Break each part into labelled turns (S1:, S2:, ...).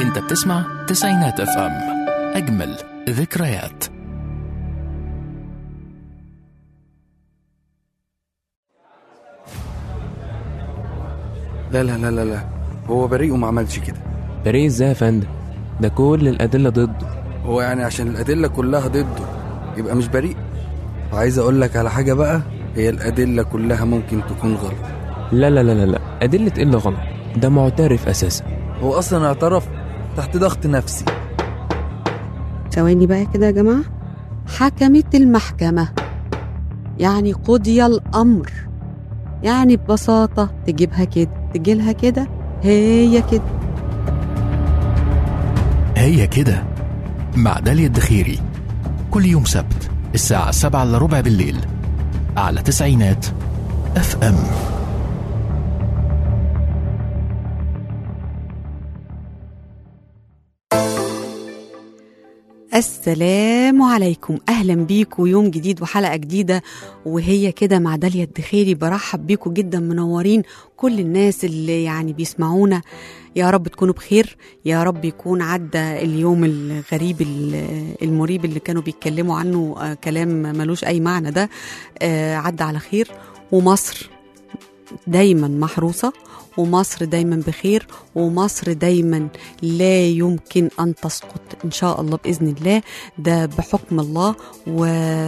S1: انت بتسمع تسعينات اف ام اجمل ذكريات
S2: لا لا لا لا لا هو بريء وما عملش كده
S3: بريء ازاي يا فندم ده كل الأدلة ضده
S2: هو يعني عشان الأدلة كلها ضده يبقى مش بريء وعايز أقول لك على حاجة بقى هي الأدلة كلها ممكن تكون غلط
S3: لا لا لا لا لا أدلة إيه اللي غلط ده معترف أساسا
S2: هو أصلا اعترف تحت ضغط نفسي
S4: ثواني بقى كده يا جماعة حكمت المحكمة يعني قضي الأمر يعني ببساطة تجيبها كده تجيلها كده هي كده
S1: هي كده مع داليا الدخيري كل يوم سبت الساعة سبعة إلا ربع بالليل على تسعينات اف ام
S4: السلام عليكم اهلا بيكم يوم جديد وحلقه جديده وهي كده مع داليا الدخيري برحب بيكم جدا منورين كل الناس اللي يعني بيسمعونا يا رب تكونوا بخير يا رب يكون عدى اليوم الغريب ال- المريب اللي كانوا بيتكلموا عنه آه، كلام ملوش اي معنى ده آه، عدى على خير ومصر دايما محروسه ومصر دايما بخير ومصر دايما لا يمكن ان تسقط ان شاء الله باذن الله ده بحكم الله و...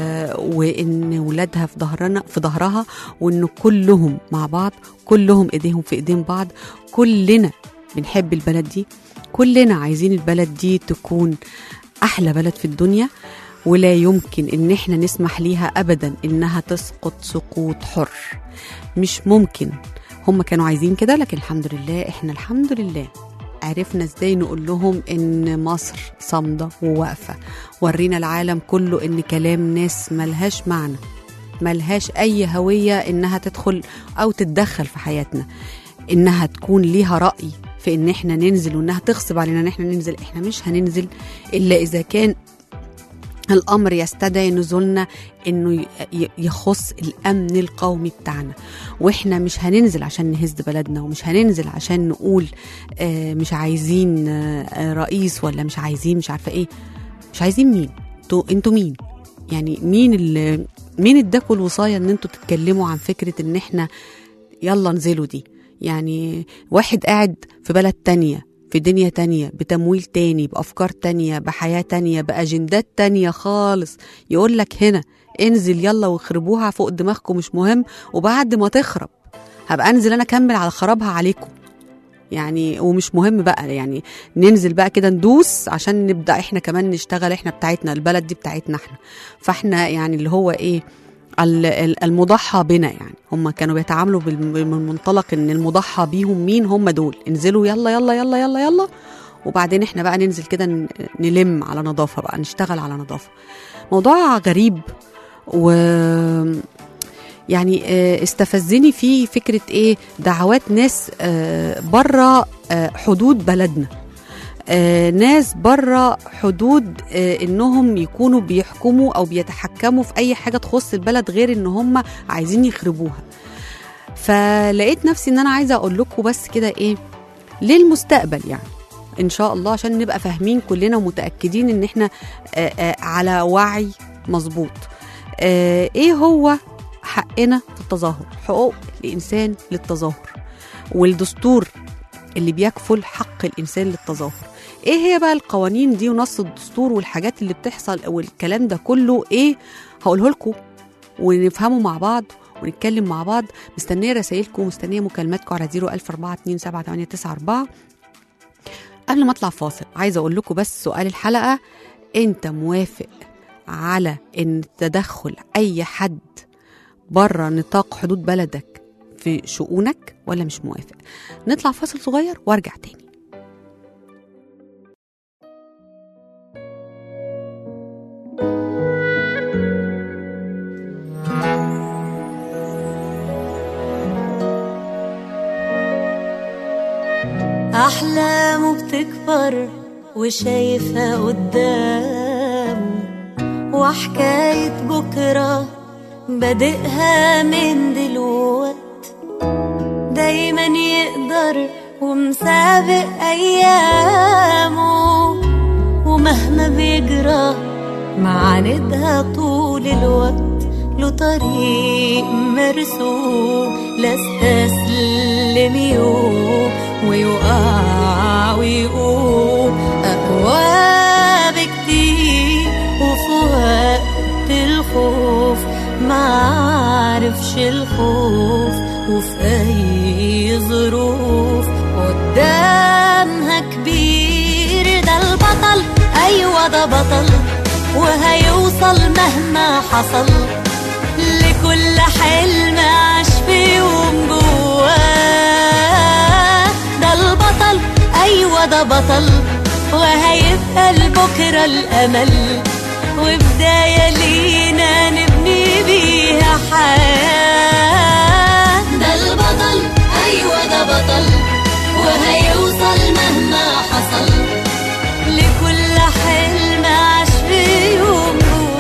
S4: وان ولادها في ظهرنا في ظهرها وان كلهم مع بعض كلهم ايديهم في ايدين بعض كلنا بنحب البلد دي كلنا عايزين البلد دي تكون احلى بلد في الدنيا ولا يمكن ان احنا نسمح ليها ابدا انها تسقط سقوط حر مش ممكن هم كانوا عايزين كده لكن الحمد لله احنا الحمد لله عرفنا ازاي نقول لهم ان مصر صامده وواقفه ورينا العالم كله ان كلام ناس ملهاش معنى ملهاش اي هويه انها تدخل او تتدخل في حياتنا انها تكون ليها راي في ان احنا ننزل وانها تغصب علينا ان احنا ننزل احنا مش هننزل الا اذا كان الامر يستدعي نزولنا انه ي- يخص الامن القومي بتاعنا واحنا مش هننزل عشان نهز بلدنا ومش هننزل عشان نقول آه، مش عايزين آه، آه، رئيس ولا مش عايزين مش عارفه ايه مش عايزين مين انتوا انتوا مين يعني مين اللي مين اداكوا الوصايه ان انتوا تتكلموا عن فكره ان احنا يلا انزلوا دي يعني واحد قاعد في بلد تانية في دنيا تانية بتمويل تاني بأفكار تانية بحياة تانية بأجندات تانية خالص يقول لك هنا انزل يلا واخربوها فوق دماغكم مش مهم وبعد ما تخرب هبقى انزل انا اكمل على خرابها عليكم يعني ومش مهم بقى يعني ننزل بقى كده ندوس عشان نبدا احنا كمان نشتغل احنا بتاعتنا البلد دي بتاعتنا احنا فاحنا يعني اللي هو ايه ال- ال- المضحى بنا يعني هم كانوا بيتعاملوا بالم- بالمنطلق ان المضحى بيهم مين هم دول انزلوا يلا يلا يلا يلا يلا وبعدين احنا بقى ننزل كده ن- نلم على نظافه بقى نشتغل على نظافه موضوع غريب و يعني آه، استفزني فيه فكره ايه دعوات ناس بره حدود بلدنا آه، ناس بره حدود آه، انهم يكونوا بيحكموا او بيتحكموا في اي حاجه تخص البلد غير ان هم عايزين يخربوها فلقيت نفسي ان انا عايزه اقول لكم بس كده ايه للمستقبل يعني ان شاء الله عشان نبقى فاهمين كلنا ومتاكدين ان احنا آه، آه، على وعي مظبوط آه، ايه هو حقنا في التظاهر حقوق الانسان للتظاهر والدستور اللي بيكفل حق الانسان للتظاهر ايه هي بقى القوانين دي ونص الدستور والحاجات اللي بتحصل والكلام ده كله ايه هقوله لكم ونفهمه مع بعض ونتكلم مع بعض مستنيه رسائلكم مستنيه مكالماتكم على 004278994 قبل ما اطلع فاصل عايزه اقول لكم بس سؤال الحلقه انت موافق على ان تدخل اي حد بره نطاق حدود بلدك في شؤونك ولا مش موافق نطلع فاصل صغير وارجع تاني
S5: أحلامه بتكبر وشايفها قدام وحكاية بكرة بادئها من دلوقت دايما يقدر ومسابق أيامه ومهما بيجرى معاندها طول الوقت له طريق مرسوم لا استسلم يوم ويقع ويقوم أقوى بكتير وفي وقت الخوف معرفش الخوف وفي أي ظروف قدامها كبير ده البطل أيوة ده بطل وهيوصل مهما حصل لكل حلم عاش في يوم جواه ده البطل أيوة ده بطل وهيبقى لبكرة الأمل وبداية لينا نبني بيها حياة ده البطل أيوة ده بطل وهيوصل مهما حصل لكل حلم عاش في يوم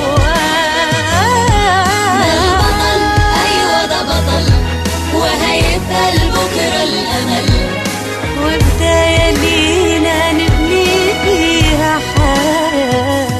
S5: جواه ده البطل أيوة ده بطل وهيبقى لبكرة الأمل وبداية لينا نبني فيها حياة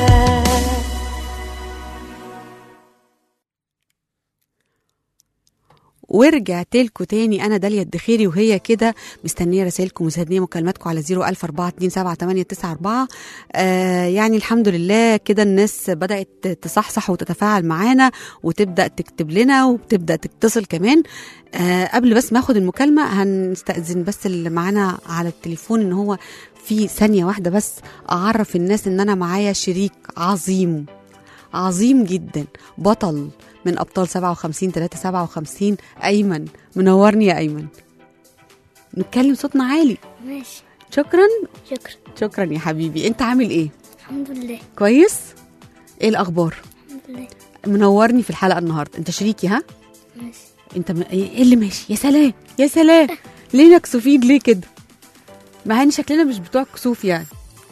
S4: ورجعت لكم تاني انا داليا الدخيري وهي كده مستنيه رسائلكم ومستنيه مكالماتكم على 004278994 آه يعني الحمد لله كده الناس بدات تصحصح وتتفاعل معانا وتبدا تكتب لنا وبتبدا تتصل كمان آه قبل بس ما اخد المكالمه هنستاذن بس اللي معانا على التليفون ان هو في ثانيه واحده بس اعرف الناس ان انا معايا شريك عظيم عظيم جدا بطل من ابطال 57 3 57 ايمن منورني يا ايمن نتكلم صوتنا عالي
S6: ماشي
S4: شكرا
S6: شكرا
S4: شكرا يا حبيبي انت عامل ايه
S6: الحمد لله
S4: كويس ايه الاخبار
S6: الحمد لله
S4: منورني في الحلقه النهارده انت شريكي ها
S6: ماشي
S4: انت م... ايه اللي ماشي يا سلام يا سلام ليه مكسوفين ليه كده مع ان شكلنا مش بتوع كسوف يعني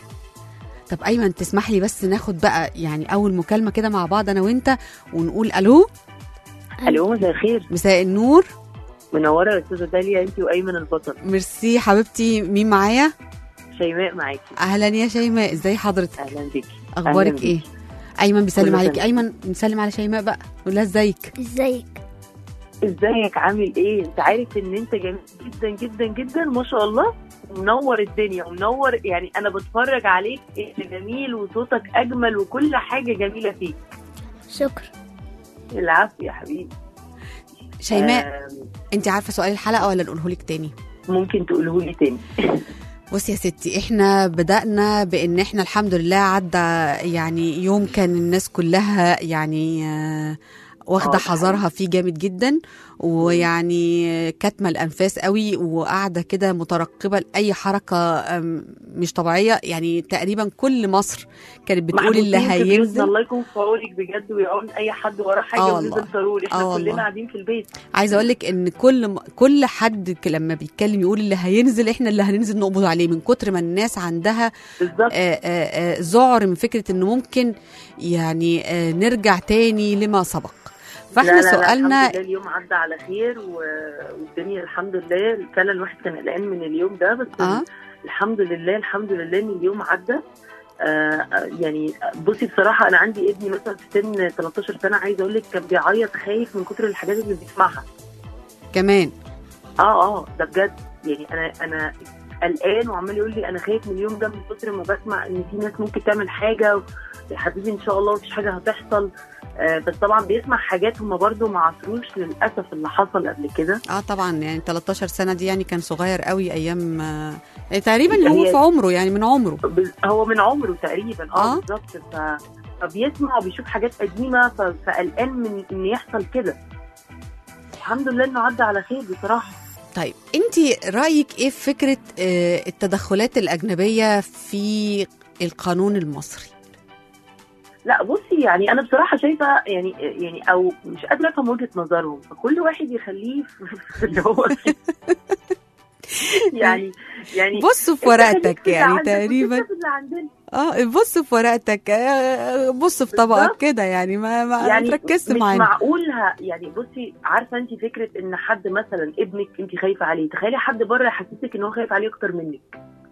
S4: طب ايمن تسمح لي بس ناخد بقى يعني اول مكالمه كده مع بعض انا وانت ونقول الو
S7: الو مساء الخير
S4: مساء النور
S7: منوره يا استاذه داليا انت وايمن البطل
S4: ميرسي حبيبتي مين معايا
S7: شيماء معاكي
S4: اهلا يا شيماء ازاي حضرتك
S7: اهلا بيكي
S4: اخبارك
S7: أهلاً
S4: ايه
S7: بيكي.
S4: ايمن بيسلم
S7: كله
S4: عليكي
S7: تمام.
S4: ايمن بنسلم على شيماء بقى نقول لها ازيك
S6: ازيك
S7: ازيك عامل ايه انت عارف ان انت جميل جدا جدا جدا ما شاء الله ومنور الدنيا ومنور يعني انا بتفرج عليك انت جميل وصوتك اجمل وكل حاجه جميله فيك
S6: شكرا
S7: العفو يا حبيبي
S4: شيماء
S7: آم،
S4: انت عارفه سؤال الحلقه ولا نقوله لك تاني
S7: ممكن تقوله لي تاني
S4: بصي يا ستي احنا بدأنا بان احنا الحمد لله عدى يعني يوم كان الناس كلها يعني آه، واخده
S7: آه، ده
S4: حذرها فيه جامد جدا ويعني كاتمه الانفاس قوي وقاعده كده مترقبه لاي حركه آم، مش طبيعيه يعني تقريبا كل مصر كانت بتقول اللي
S7: محبوسين في بيوتنا،
S4: هينزل
S7: الله يكون في عونك بجد ويعون اي حد وراه حاجه
S4: آه والله.
S7: ونزل ضروري
S4: آه
S7: احنا
S4: والله.
S7: كلنا قاعدين في البيت
S4: عايزه اقول لك ان كل م- كل حد ك- لما بيتكلم يقول اللي هينزل احنا اللي هننزل نقبض عليه من كتر ما الناس عندها
S7: بالظبط
S4: آه، آه، آه، ذعر من فكره انه ممكن يعني آه، نرجع تاني لما سبق فاحنا
S7: لا لا لا
S4: سؤالنا
S7: الحمد لله اليوم عدى على خير و- والدنيا الحمد لله فعلا الواحد كان قلقان من اليوم ده بس
S4: اه
S7: الحمد لله الحمد لله ان اليوم عدى آه يعني بصي بصراحه انا عندي ابني مثلا في سن 13 سنه عايزه اقول لك كان بيعيط خايف من كتر الحاجات اللي بيسمعها
S4: كمان
S7: اه اه ده بجد يعني انا انا قلقان وعمال يقول لي انا خايف من اليوم ده من كتر ما بسمع ان في ناس ممكن تعمل حاجه و- يا حبيبي ان شاء الله مفيش حاجه هتحصل آه بس طبعا بيسمع حاجات هم برضو ما عصروش للاسف اللي حصل قبل كده
S4: اه طبعا يعني 13 سنه دي يعني كان صغير قوي ايام آه يعني تقريبا اللي هو
S7: هي-
S4: في عمره يعني من عمره
S7: بز- هو من عمره تقريبا
S4: آه.
S7: اه بالظبط ف- فبيسمع وبيشوف حاجات قديمه ف- فقلقان من ان يحصل كده الحمد لله انه عدى على خير بصراحه
S4: طيب انت رايك ايه في فكره آه التدخلات الاجنبيه في القانون المصري
S7: لا بصي يعني انا بصراحه شايفه يعني يعني او مش قادره افهم وجهه نظرهم فكل واحد يخليه في في اللي هو فيه. يعني يعني
S4: بصوا في
S7: انت خليك
S4: ورقتك
S7: في اللي
S4: يعني
S7: عندك
S4: تقريبا
S7: وإحنا في اللي عندنا
S4: اه بص في ورقتك آه، بص في طبقك
S7: بالظبط.
S4: كده يعني ما ما
S7: يعني
S4: تركزت
S7: مش
S4: معانا
S7: معقول ه- يعني بصي عارفه انت فكره ان حد مثلا ابنك انت خايفه عليه تخيلي حد بره يحسسك ان هو خايف عليه اكتر منك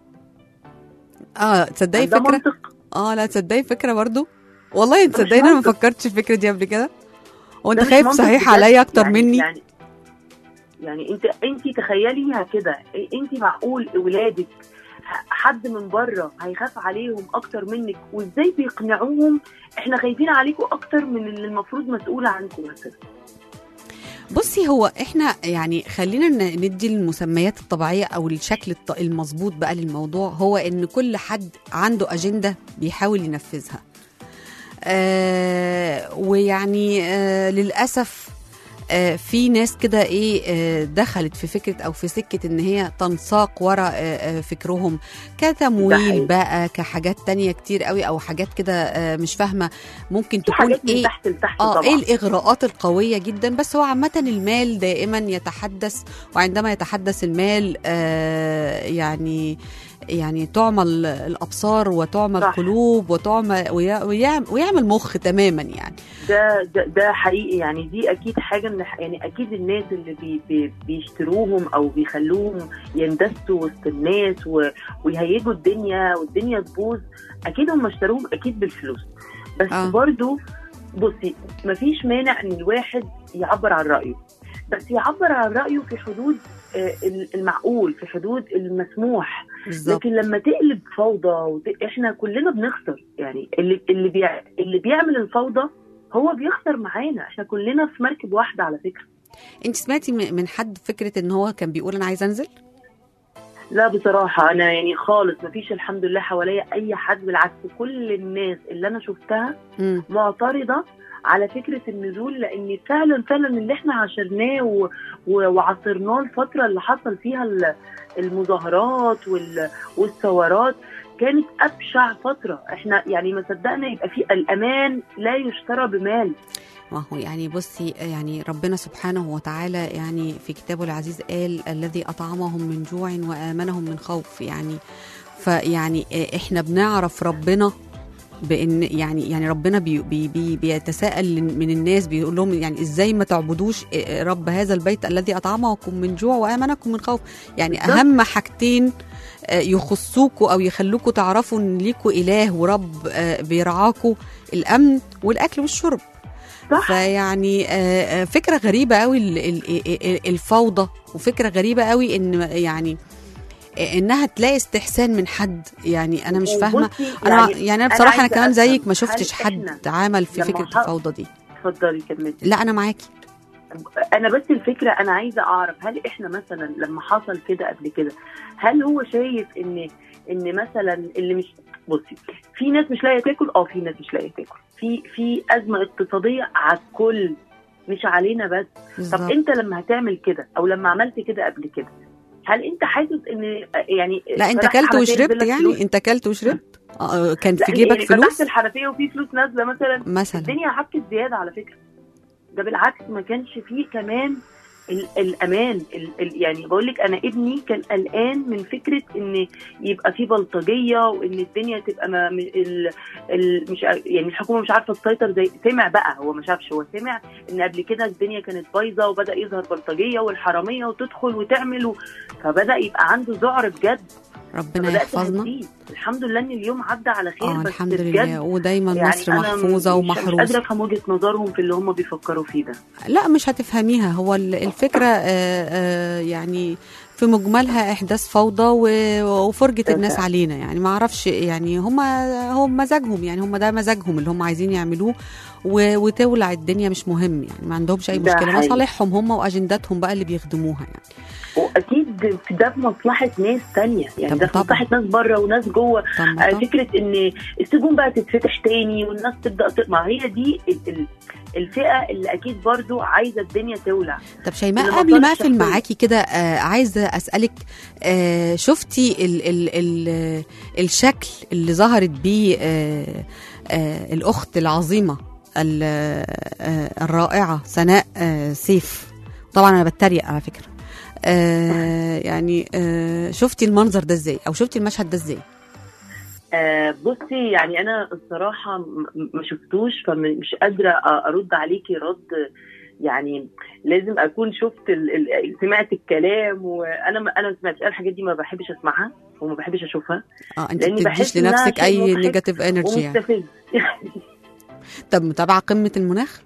S4: اه تصدقي
S7: ده
S4: فكره
S7: منطق
S4: اه لا تصدقي فكره برضو والله
S7: مش
S4: تصدقي انا ما
S7: منطق.
S4: فكرتش في الفكره دي قبل كده وانت
S7: ده مش
S4: خايف
S7: منطق
S4: صحيح
S7: بجد.
S4: عليا اكتر
S7: يعني
S4: مني
S7: يعني يعني انت انت تخيليها كده انت معقول اولادك ح- حد من بره هيخاف عليهم اكتر منك وازاي بيقنعوهم احنا خايفين عليكم اكتر من اللي المفروض مسؤوله عنكم مثلا
S4: بصي هو احنا يعني خلينا ن- ندي المسميات الطبيعيه او الشكل الط- المظبوط بقى للموضوع هو ان كل حد عنده اجنده بيحاول ينفذها آه ويعني آه للاسف آه في ناس كده ايه آه دخلت في فكره او في سكه ان هي تنساق ورا آه آه فكرهم
S7: ده
S4: كتمويل
S7: حقيقي.
S4: بقى كحاجات تانية كتير قوي او حاجات كده آه مش فاهمه ممكن
S7: في
S4: تكون
S7: حاجات من
S4: ايه
S7: تحت لتحت
S4: اه
S7: طبعا
S4: ايه الاغراءات القويه جدا بس هو عامه المال دائما يتحدث وعندما يتحدث المال آه يعني يعني تعمل الابصار وتعمل
S7: صح.
S4: قلوب وتعمل ويع- ويعمل, ويعمل مخ تماما يعني
S7: ده ده, ده حقيقي يعني دي اكيد حاجه من الح- يعني اكيد الناس اللي بي بي بيشتروهم او بيخلوهم يندسوا وسط الناس و- ويهيجوا الدنيا والدنيا تبوظ اكيد هم اشتروهم اكيد بالفلوس بس
S4: آه.
S7: آه. برضو بصي مفيش مانع ان الواحد يعبر عن رايه بس يعبر عن رايه في حدود آه، المعقول في حدود المسموح
S4: بالظبط
S7: لكن لما تقلب فوضى وت... احنا كلنا بنخسر يعني اللي اللي بيع... اللي بيعمل الفوضى هو بيخسر معانا احنا كلنا في مركب واحده على فكره
S4: انت سمعتي م- من حد فكره ان هو كان بيقول انا عايز انزل
S7: لا بصراحه انا يعني خالص مفيش الحمد لله حواليا اي حد بالعكس كل الناس اللي انا شفتها
S4: مم.
S7: معترضه على فكره النزول لان فعلا فعلا اللي احنا عاشرناه و... و... وعاصرناه الفتره اللي حصل فيها ال- المظاهرات وال... والثورات كانت ابشع فتره احنا يعني ما صدقنا يبقى في الامان لا يشترى بمال
S4: ما هو يعني بصي يعني ربنا سبحانه وتعالى يعني في كتابه العزيز قال الذي أطعمهم من جوع وآمنهم من خوف يعني فيعني احنا بنعرف ربنا بان يعني يعني ربنا بي بي بي بيتساءل من الناس بيقول لهم يعني ازاي ما تعبدوش رب هذا البيت الذي اطعمكم من جوع وامنكم من خوف يعني
S7: بالظبط.
S4: اهم حاجتين آه، يخصوكوا او يخلوكوا تعرفوا ان ليكوا اله ورب آه، بيرعاكوا الامن والاكل والشرب
S7: صح
S4: فيعني آه، آه، فكره غريبه قوي ال- ال- ال- الفوضى وفكره غريبه قوي ان يعني آه، انها تلاقي استحسان من حد يعني انا مش فاهمه
S7: وبصي
S4: انا يعني, انا بصراحه انا
S7: عايزة
S4: كمان
S7: أفهم،
S4: زيك ما
S7: هل
S4: شفتش حد
S7: إحنا
S4: عمل في
S7: لما
S4: فكره
S7: ح-
S4: الفوضى دي
S7: اتفضلي كملي
S4: لا انا معاكي
S7: انا بس الفكره انا عايزه اعرف هل احنا مثلا لما حصل كده قبل كده هل هو شايف ان ان مثلا اللي مش بصي في ناس مش لاقيه تاكل اه في ناس مش لاقيه تاكل في في ازمه اقتصاديه على الكل مش علينا بس طب
S4: بالظبط
S7: انت لما هتعمل كده او لما عملت كده قبل كده هل انت حاسس ان يعني
S4: لا انت
S7: فتحت
S4: اكلت
S7: حنفية
S4: وشربت
S7: نزل لك
S4: يعني
S7: فلوس؟
S4: انت اكلت وشربت آه، كان
S7: لا
S4: في جيبك
S7: يعني فتحت
S4: فلوس
S7: الحنفيه وفي فلوس نازله مثلا
S4: مثلا
S7: الدنيا عكت زياده على فكره ده بالعكس ما كانش فيه كمان ال- الامان ال ال يعني بقول لك انا ابني كان قلقان من فكره ان يبقى في بلطجيه وان الدنيا تبقى ما م- ال ال مش ع- يعني الحكومه مش عارفه تسيطر زي سمع بقى هو ما شافش هو سمع ان قبل كده الدنيا كانت بايظه وبدا يظهر بلطجيه والحراميه وتدخل وتعمل و... فبدا يبقى عنده ذعر بجد
S4: ربنا
S7: فبدات
S4: يحفظنا
S7: اهديه الحمد لله ان اليوم عدى على خير
S4: اه
S7: بس
S4: الحمد
S7: بجد
S4: لله ودايما مصر
S7: أنا
S4: محفوظه
S7: مش- مش
S4: ومحروسه
S7: قادره افهم وجهه نظرهم في اللي هم بيفكروا فيه ده
S4: لا مش هتفهميها هو ال- الفكرة آه، آه، يعني في مجملها إحداث فوضى و- وفرجة الناس
S7: بالفعل.
S4: علينا يعني ما أعرفش يعني هم هم مزاجهم يعني هم ده مزاجهم اللي هم عايزين يعملوه و- وتولع الدنيا مش مهم يعني ما عندهمش أي
S7: ده
S4: مشكلة
S7: حقيقي.
S4: مصالحهم هم وأجنداتهم بقى اللي بيخدموها يعني
S7: واكيد ده في مصلحه ناس تانية يعني
S4: طب
S7: ده في
S4: طبعا.
S7: مصلحه ناس بره وناس جوه
S4: طب
S7: آه،
S4: طب
S7: فكره ان السجون بقى تتفتح تاني والناس تبدا ت- ما هي دي ال- ال- الفئه اللي اكيد برضو عايزه الدنيا تولع
S4: طب شيماء
S7: اللي
S4: قبل ما
S7: مصالح
S4: اقفل
S7: شخصية.
S4: معاكي كده آه عايزه اسالك آه شفتي ال ال ال الشكل اللي ظهرت بيه آه آه الاخت العظيمه ال- آه الرائعه سناء آه سيف طبعا انا بتريق على فكره آه يعني آه شفتي المنظر ده ازاي او شفتي المشهد ده ازاي
S7: آه بصي يعني انا الصراحه م- م- ما شفتوش فمش قادره أ- ارد عليكي رد يعني لازم اكون شفت ال... ال... سمعت الكلام وانا ما انا ما سمعتش أنا الحاجات دي ما بحبش اسمعها وما بحبش اشوفها
S4: اه انت
S7: لأني
S4: بتديش
S7: بحس إنها
S4: لنفسك
S7: شيء
S4: اي
S7: مضحك
S4: نيجاتيف انرجي يعني
S7: ومستفز
S4: طب متابعه قمه المناخ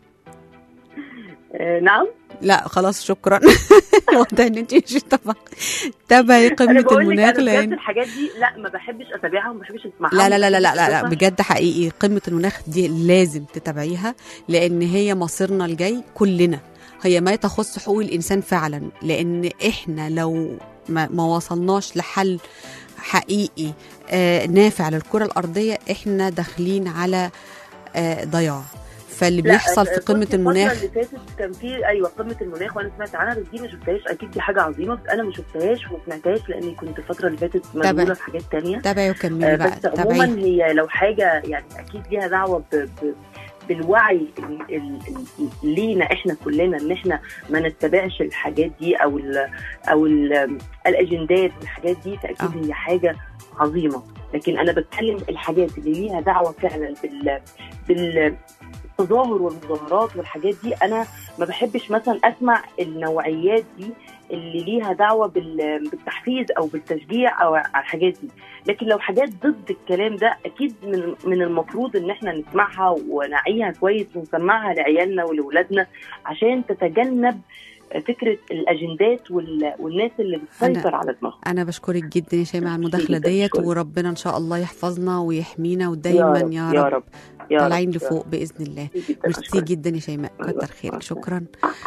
S7: آه نعم
S4: لا خلاص شكرا واضح ان انت مش تابعه تابعي
S7: انا
S4: قمه
S7: بقول لك
S4: المناخ
S7: انا بجد
S4: لان
S7: الحاجات دي لا ما بحبش اتابعها وما بحبش اسمعها
S4: لا لا لا لا
S7: وما
S4: لا,
S7: بحبش
S4: لا, لا
S7: أشوفها.
S4: بجد حقيقي قمة المناخ دي لازم تتابعيها لأن هي مصيرنا الجاي كلنا هي ما تخص حقوق الإنسان فعلا لأن إحنا لو ما, ما وصلناش لحل حقيقي آه نافع للكرة الأرضية إحنا داخلين على آه ضياع فاللي
S7: لا،
S4: بيحصل في
S7: بصي،
S4: قمة
S7: الفترة
S4: المناخ
S7: اللي فاتت كان في ايوه قمه المناخ وانا سمعت عنها بس دي ما شفتهاش اكيد دي حاجه عظيمه بس انا ما شفتهاش وما سمعتهاش لاني كنت الفتره اللي فاتت
S4: تابع.
S7: مشغوله في حاجات تانية
S4: تابعي وكملي
S7: آه،
S4: بقى
S7: بس عموما
S4: تابعي
S7: هي لو حاجه يعني اكيد ليها دعوه ب... ب... بالوعي ال- ال- ال- لينا احنا كلنا ان احنا ما نتبعش الحاجات دي او ال او ال الاجندات والحاجات دي فاكيد
S4: آه.
S7: هي حاجه عظيمه لكن انا بتكلم الحاجات اللي ليها دعوه فعلا بال بال التظاهر والمظاهرات والحاجات دي انا ما بحبش مثلا اسمع النوعيات دي اللي ليها دعوه بال- بالتحفيز او بالتشجيع او على الحاجات دي لكن لو حاجات ضد الكلام ده اكيد من من المفروض ان احنا نسمعها ونعيها كويس ونسمعها لعيالنا ولولادنا عشان تتجنب فكره الاجندات وال- والناس اللي بتسيطر على دماغهم
S4: انا بشكرك جدا يا شيماء على المداخله
S7: جداً،
S4: ديت
S7: شكراً.
S4: وربنا ان شاء الله يحفظنا ويحمينا ودايما
S7: رب
S4: يا
S7: يا
S4: رب
S7: رب يا رب
S4: طالعين
S7: يا
S4: لفوق باذن الله
S7: رب. جداً
S4: ميرسي
S7: أشكرك.
S4: جدا يا شيماء
S7: الله
S4: كتر خيرك
S7: يبارك.
S4: شكرا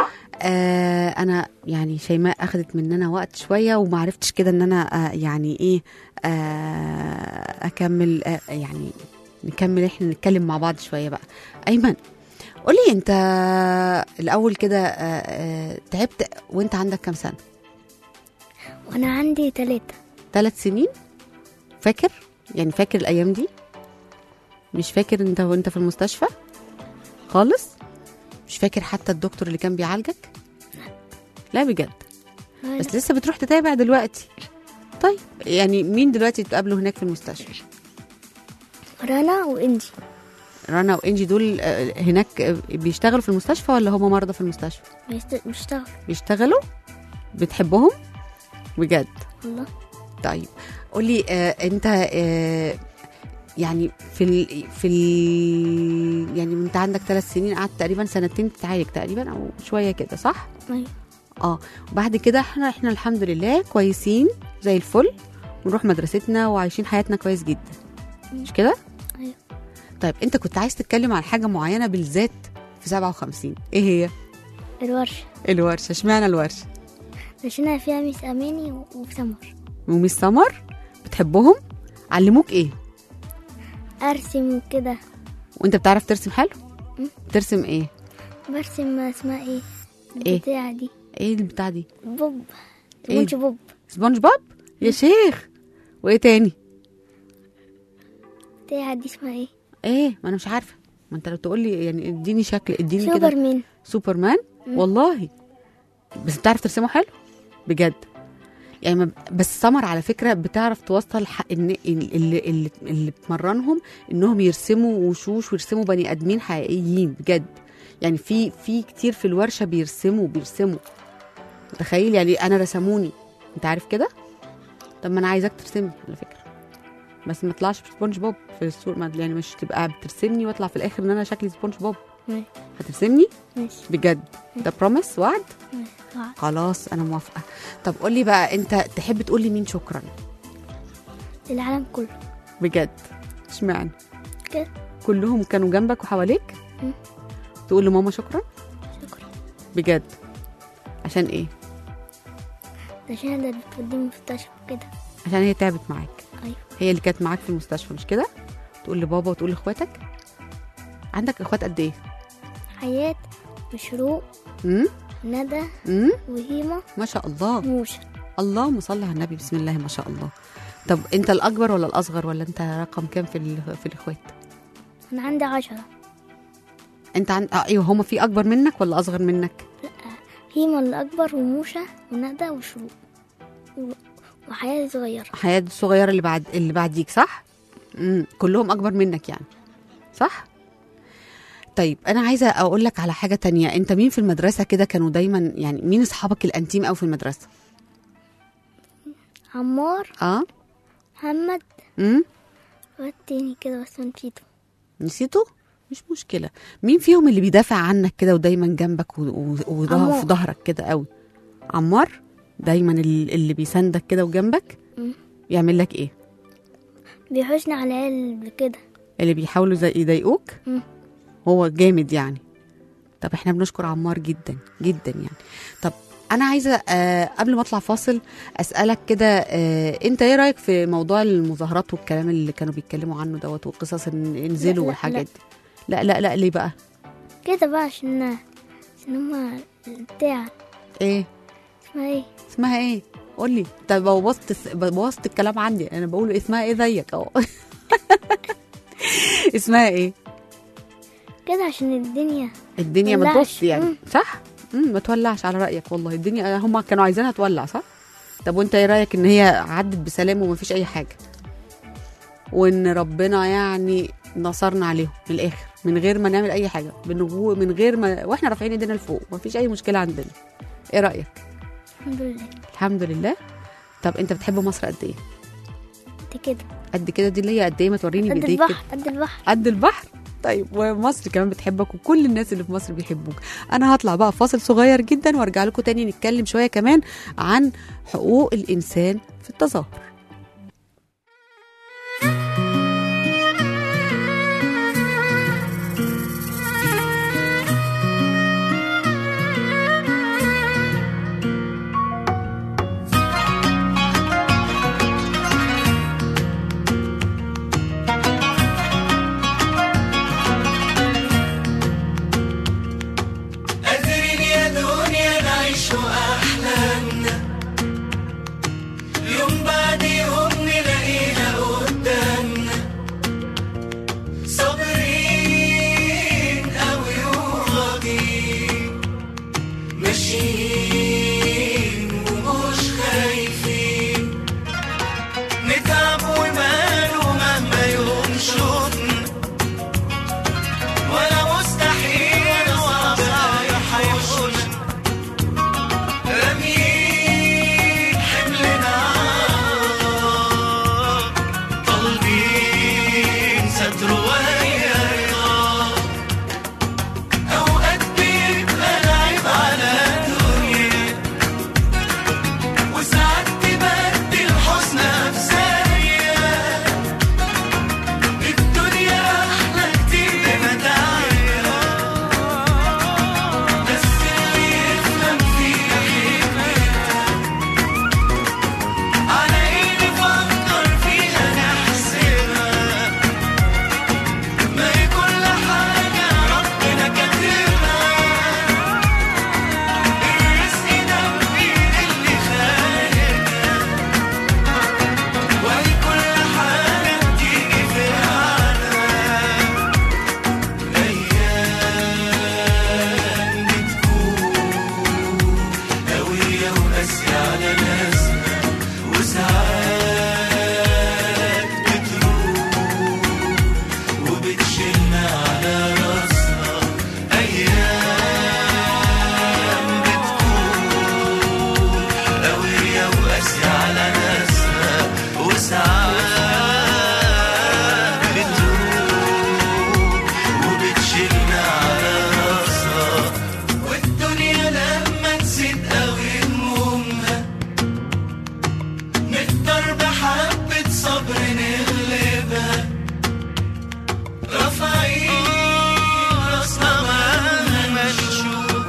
S4: آه انا يعني شيماء اخذت مننا وقت شويه وما عرفتش كده ان انا آه يعني ايه آه اكمل آه يعني نكمل احنا نتكلم مع بعض شويه بقى ايمن قولي انت الاول كده آه آه تعبت وانت عندك كام سنه
S6: وانا عندي تلاتة
S4: ثلاث سنين فاكر يعني فاكر الايام دي مش فاكر انت وانت في المستشفى خالص مش فاكر حتى الدكتور اللي كان بيعالجك لا بجد بس لسه بتروح تتابع دلوقتي طيب يعني مين دلوقتي بتقابله هناك في المستشفى
S6: رنا وانجي
S4: رنا وانجي دول آه، هناك آه، بيشتغلوا في المستشفى ولا هم مرضى في المستشفى
S6: بيست- بيشتغل
S4: بيشتغلوا بتحبهم بجد
S6: والله
S4: طيب قولي آه انت آه يعني في ال في ال يعني انت عندك ثلاث سنين قعدت تقريبا سنتين تتعالج تقريبا او شويه كده صح؟
S6: أيوة.
S4: اه وبعد كده احنا احنا الحمد لله كويسين زي الفل ونروح مدرستنا وعايشين حياتنا كويس جدا مش كده؟
S6: أيوة.
S4: طيب انت كنت عايز تتكلم عن حاجه معينه بالذات في 57 ايه هي؟
S6: الورشة
S4: الورشه اشمعنى الورشه؟
S6: عشان فيها ميس أماني و- وسمر
S4: وميس سمر بتحبهم؟ علموك ايه؟
S6: أرسم وكده
S4: وانت بتعرف ترسم حلو؟
S6: مم.
S4: ترسم ايه؟
S6: برسم اسمها ايه
S4: إيه؟
S6: البتاعة دي
S4: ايه البتاع دي؟
S6: بوب
S4: إيه؟
S6: سبونج بوب
S4: سبونج بوب؟ يا شيخ وايه تاني؟
S6: البتاعة دي اسمها ايه
S4: ايه ما انا مش عارفه ما انت لو تقول لي يعني اديني شكل اديني كده
S6: سوبرمان
S4: سوبرمان
S6: مم.
S4: والله بس بتعرف ترسمه حلو بجد يعني ما بس سمر على فكره بتعرف توصل حق ان اللي اللي اللي بتمرنهم انهم يرسموا وشوش ويرسموا بني ادمين حقيقيين بجد يعني في في كتير في الورشه بيرسموا بيرسموا متخيل يعني انا رسموني انت عارف كده طب ما انا عايزاك ترسمني على فكره بس ما اطلعش سبونج بوب في الصور ما- يعني مش تبقى بترسمني واطلع في الاخر ان انا شكلي سبونج بوب
S6: ماشي.
S4: هترسمني
S6: ماشي
S4: بجد ده بروميس وعد
S6: ماشي.
S4: خلاص انا موافقه طب قولي بقى انت تحب تقولي مين شكرا
S6: العالم كله
S4: بجد اشمعنى
S6: كده.
S4: كلهم كانوا جنبك وحواليك
S6: مم.
S4: تقول لماما شكرا
S6: شكرا
S4: بجد عشان ايه
S6: عشان انا اللي بتوديني المستشفى كده
S4: عشان هي تعبت معاك
S6: ايوه
S4: هي اللي كانت معاك في المستشفى مش كده تقول لبابا وتقول لاخواتك عندك اخوات قد ايه
S6: حياة وشروق
S4: امم
S6: ندى
S4: امم
S6: وهيمة
S4: ما شاء الله
S6: وموشة
S4: اللهم صل على النبي بسم الله ما شاء الله طب انت الاكبر ولا الاصغر ولا انت رقم كام في ال- في الاخوات
S6: انا عندي عشرة
S4: انت عن... آه ايوه هما في اكبر منك ولا اصغر منك
S6: هيمة اللي اكبر وموشة وندى وشروق و- وحياة صغيرة
S4: حياة الصغيرة اللي بعد اللي بعديك صح امم كلهم اكبر منك يعني صح طيب انا عايزه اقول لك على حاجه تانية انت مين في المدرسه كده كانوا دايما يعني مين اصحابك الانتيم قوي في المدرسه
S6: عمار
S4: اه
S6: محمد
S4: امم
S6: واد تاني كده بس نسيته
S4: نسيته مش مشكله مين فيهم اللي بيدافع عنك كده ودايما جنبك و- و- وظهر
S6: عمار.
S4: في ظهرك كده قوي عمار دايما ال- اللي بيساندك كده وجنبك
S6: مم.
S4: يعمل لك ايه
S6: بيحوشني على العيال كده
S4: اللي بيحاولوا زي يضايقوك
S6: مم.
S4: هو جامد يعني طب احنا بنشكر عمار جدا جدا يعني طب انا عايزه آه قبل ما اطلع فاصل اسالك كده آه انت ايه رايك في موضوع المظاهرات والكلام اللي كانوا بيتكلموا عنه دوت وقصص ان انزلوا
S6: لا،
S4: والحاجات دي لا لا لا ليه بقى
S6: كده بقى عشان عشان هما بتاع
S4: ايه
S6: اسمها ايه
S4: اسمها ايه قول لي انت بوظت بوظت الكلام عندي انا بقول اسمها ايه زيك اهو اسمها ايه
S6: كده عشان الدنيا
S4: الدنيا ما
S6: تولعش.
S4: تبص يعني
S6: مم.
S4: صح امم ما تولعش على رايك والله الدنيا هم كانوا عايزينها تولع صح طب وانت ايه رايك ان هي عدت بسلام وما فيش اي حاجه وان ربنا يعني نصرنا عليهم من الاخر من غير ما نعمل اي حاجه بنغو- من غير ما واحنا رافعين ايدينا لفوق ما فيش اي مشكله عندنا ايه رايك
S6: الحمد لله
S4: الحمد لله طب انت بتحب مصر قد ايه
S6: دي كده
S4: قد كده دي اللي هي قد ايه ما توريني
S6: قد
S4: بايديك كده
S6: البحر قد البحر
S4: قد البحر طيب ومصر كمان بتحبك وكل الناس اللي في مصر بيحبوك انا هطلع بقى فاصل صغير جدا وارجع لكم تاني نتكلم شويه كمان عن حقوق الانسان في التظاهر
S8: قادرين يا دنيا نعيش أحلامنا يوم بعد يوم نلاقيها قدامنا صابرين أوي وراضيين ماشيين ومش خايفين نتعب وماله مهما يوم شوطنا ولا مستحيل صعب هيحوشنا راميين حملنا طالبين ستر وهي رضا أوقات بيبقى لعب على الدنيا وساعات تبدل حزنها في ثانية الدنيا أحلى كتير بمتاعها بس اللي يفهم فيها حكمتها على إيه نفكر فيها نحسبها ما هي كل حاجة ربنا كاتبها الرزق ده بإيد اللي خالقها وهي كل حاجة بتيجي في ميعادها أيام بتكون قوية وقاسية على ناسنا وساعات بتروح وبتشيلنا على راسنا أيام بتكون قوية وقاسية على ناسنا وساعات بتروح وبتشيلنا على راسها والدنيا لما تزيد قوي همومها نقدر بحبة صبر نغلبها رافعين راسنا مهما نشوف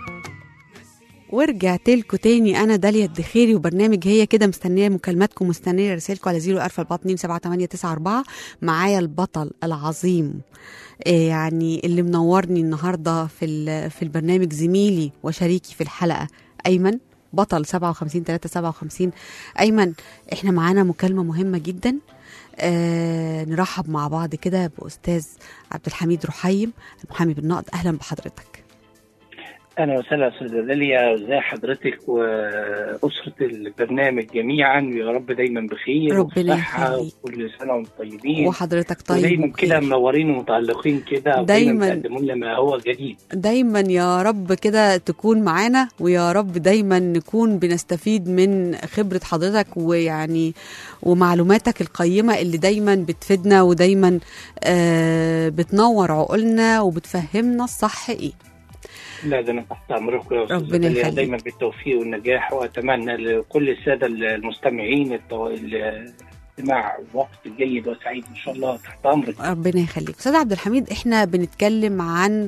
S4: ورجعت لكم تاني انا داليا الدخيري وبرنامج هي كده مستنيه مكالماتكم مستنيه رسائلكم على 0 معايا البطل العظيم إيه يعني اللي منورني النهارده في ال- في البرنامج زميلي وشريكي في الحلقه ايمن بطل 57 3 57 ايمن احنا معانا مكالمه مهمه جدا آه نرحب مع بعض كده باستاذ عبد الحميد رحيم المحامي بالنقد اهلا بحضرتك
S9: اهلا وسهلا استاذه داليا ازي حضرتك واسره البرنامج جميعا ويا رب دايما بخير
S4: ربنا
S9: وصحة
S4: يخليك.
S9: وكل سنه وانتم طيبين
S4: وحضرتك طيب
S9: ودايما كده
S4: وبخير.
S9: منورين ومتالقين كده
S4: دايماً.
S9: بتقدموا لنا ما هو جديد
S4: دايما يا رب كده تكون معانا ويا رب دايما نكون بنستفيد من خبرة حضرتك ويعني ومعلوماتك القيمة اللي دايما بتفيدنا ودايما آه بتنور عقولنا وبتفهمنا الصح ايه
S9: لا ده انا تحت امركم يا استاذه
S4: ربنا
S9: داليا
S4: يخليك.
S9: دايما بالتوفيق والنجاح واتمنى لكل الساده المستمعين التو- الاستماع وقت جيد وسعيد ان شاء الله تحت امرك
S4: ربنا يخليك استاذ عبد الحميد احنا بنتكلم عن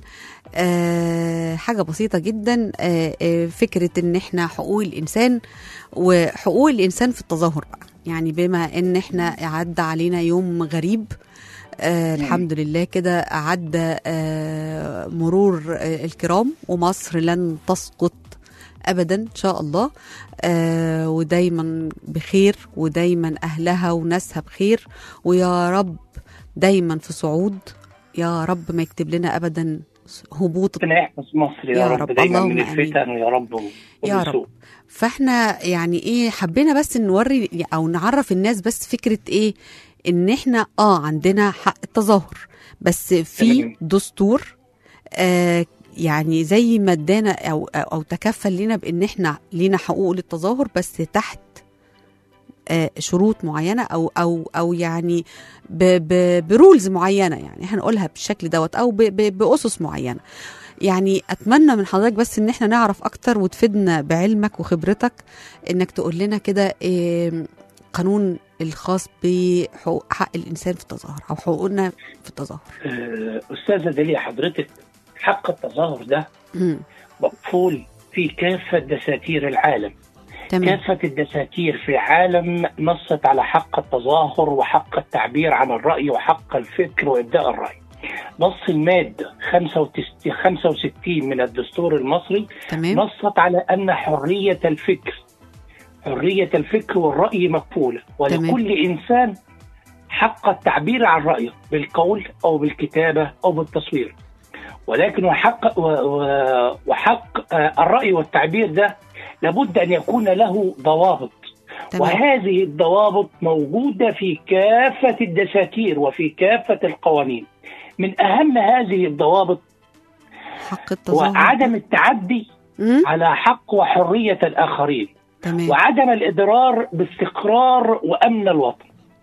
S4: آه حاجه بسيطه جدا آه آه فكره ان احنا حقوق الانسان وحقوق الانسان في التظاهر بقى يعني بما ان احنا عدى علينا يوم غريب آه الحمد لله كده عدى آه مرور آه الكرام ومصر لن تسقط ابدا ان شاء الله آه ودايما بخير ودايما اهلها وناسها بخير ويا رب دايما في صعود يا رب ما يكتب لنا ابدا هبوط
S9: ربنا يحفظ مصر يا,
S4: يا
S9: رب,
S4: رب.
S9: دايما من
S4: اللهم آمين.
S9: الفتن ويا رب
S4: يا
S9: ومن
S4: رب.
S9: سوء.
S4: فاحنا يعني ايه حبينا بس نوري او نعرف الناس بس فكره ايه ان احنا اه عندنا حق التظاهر بس في
S9: تمام.
S4: دستور آه يعني زي ما ادانا او او أو تكفل لنا بان احنا لينا حقوق للتظاهر بس تحت آه شروط معينه او او او يعني ب ب برولز معينه يعني هنقولها بالشكل دوت او ب ب باسس معينه يعني اتمنى من حضرتك بس ان احنا نعرف اكتر وتفيدنا بعلمك وخبرتك انك تقول لنا كده إيه قانون الخاص بحقوق حق الانسان في التظاهر او حقوقنا في التظاهر
S9: آه، استاذه داليا حضرتك حق التظاهر ده
S4: مم.
S9: مقفول في كافه دساتير العالم
S4: تمام
S9: كافه الدساتير في العالم نصت على حق التظاهر وحق التعبير عن الراي وحق الفكر وابداء الراي نص الماده 65 65 من الدستور المصري
S4: تمام
S9: نصت على ان حريه الفكر حريه الفكر والراي مقبوله ولكل انسان حق التعبير عن رايه بالقول او بالكتابه او بالتصوير ولكن وحق و- و- وحق آه، الراي والتعبير ده لابد ان يكون له ضوابط
S4: تمام
S9: وهذه الضوابط موجوده في كافه الدساتير وفي كافه القوانين من اهم هذه الضوابط
S4: حق
S9: هو
S4: التظاهر
S9: عدم التعدي
S4: مم.
S9: على حق وحريه الاخرين
S4: تمام
S9: وعدم الاضرار باستقرار وامن الوطن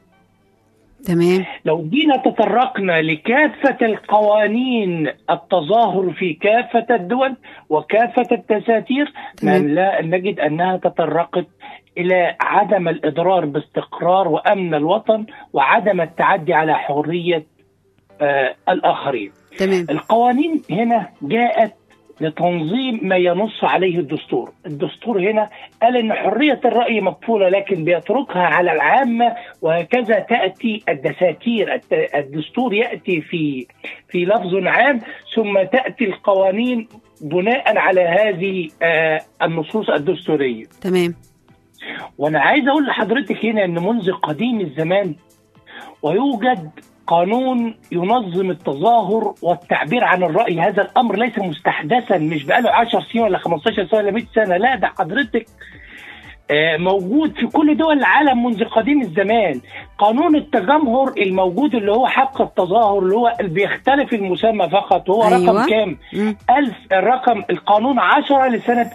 S4: تمام
S9: لو جينا تطرقنا لكافة القوانين التظاهر في كافة الدول وكافة الدساتير
S4: تمام.
S9: لا نجد أنها تطرقت إلى عدم الإضرار باستقرار وأمن الوطن وعدم التعدي على حرية آه الآخرين
S4: تمام
S9: القوانين هنا جاءت لتنظيم ما ينص عليه الدستور الدستور هنا قال ان حريه الراي مقفوله لكن بيتركها على العامه وهكذا تاتي الدساتير الت- الدستور ياتي في في لفظ عام ثم تاتي القوانين بناء على هذه آه، النصوص الدستوريه
S4: تمام
S9: وانا عايز اقول لحضرتك هنا ان منذ قديم الزمان ويوجد قانون ينظم التظاهر والتعبير عن الرأي هذا الأمر ليس مستحدثا مش بقاله 10 سنين ولا 15 سنة ولا 100 سنة لا ده حضرتك آه، موجود في كل دول العالم منذ قديم الزمان قانون التجمهر الموجود اللي هو حق التظاهر اللي هو اللي بيختلف المسمى فقط هو
S4: أيوة.
S9: رقم كام
S4: مم.
S9: ألف الرقم القانون 10 لسنة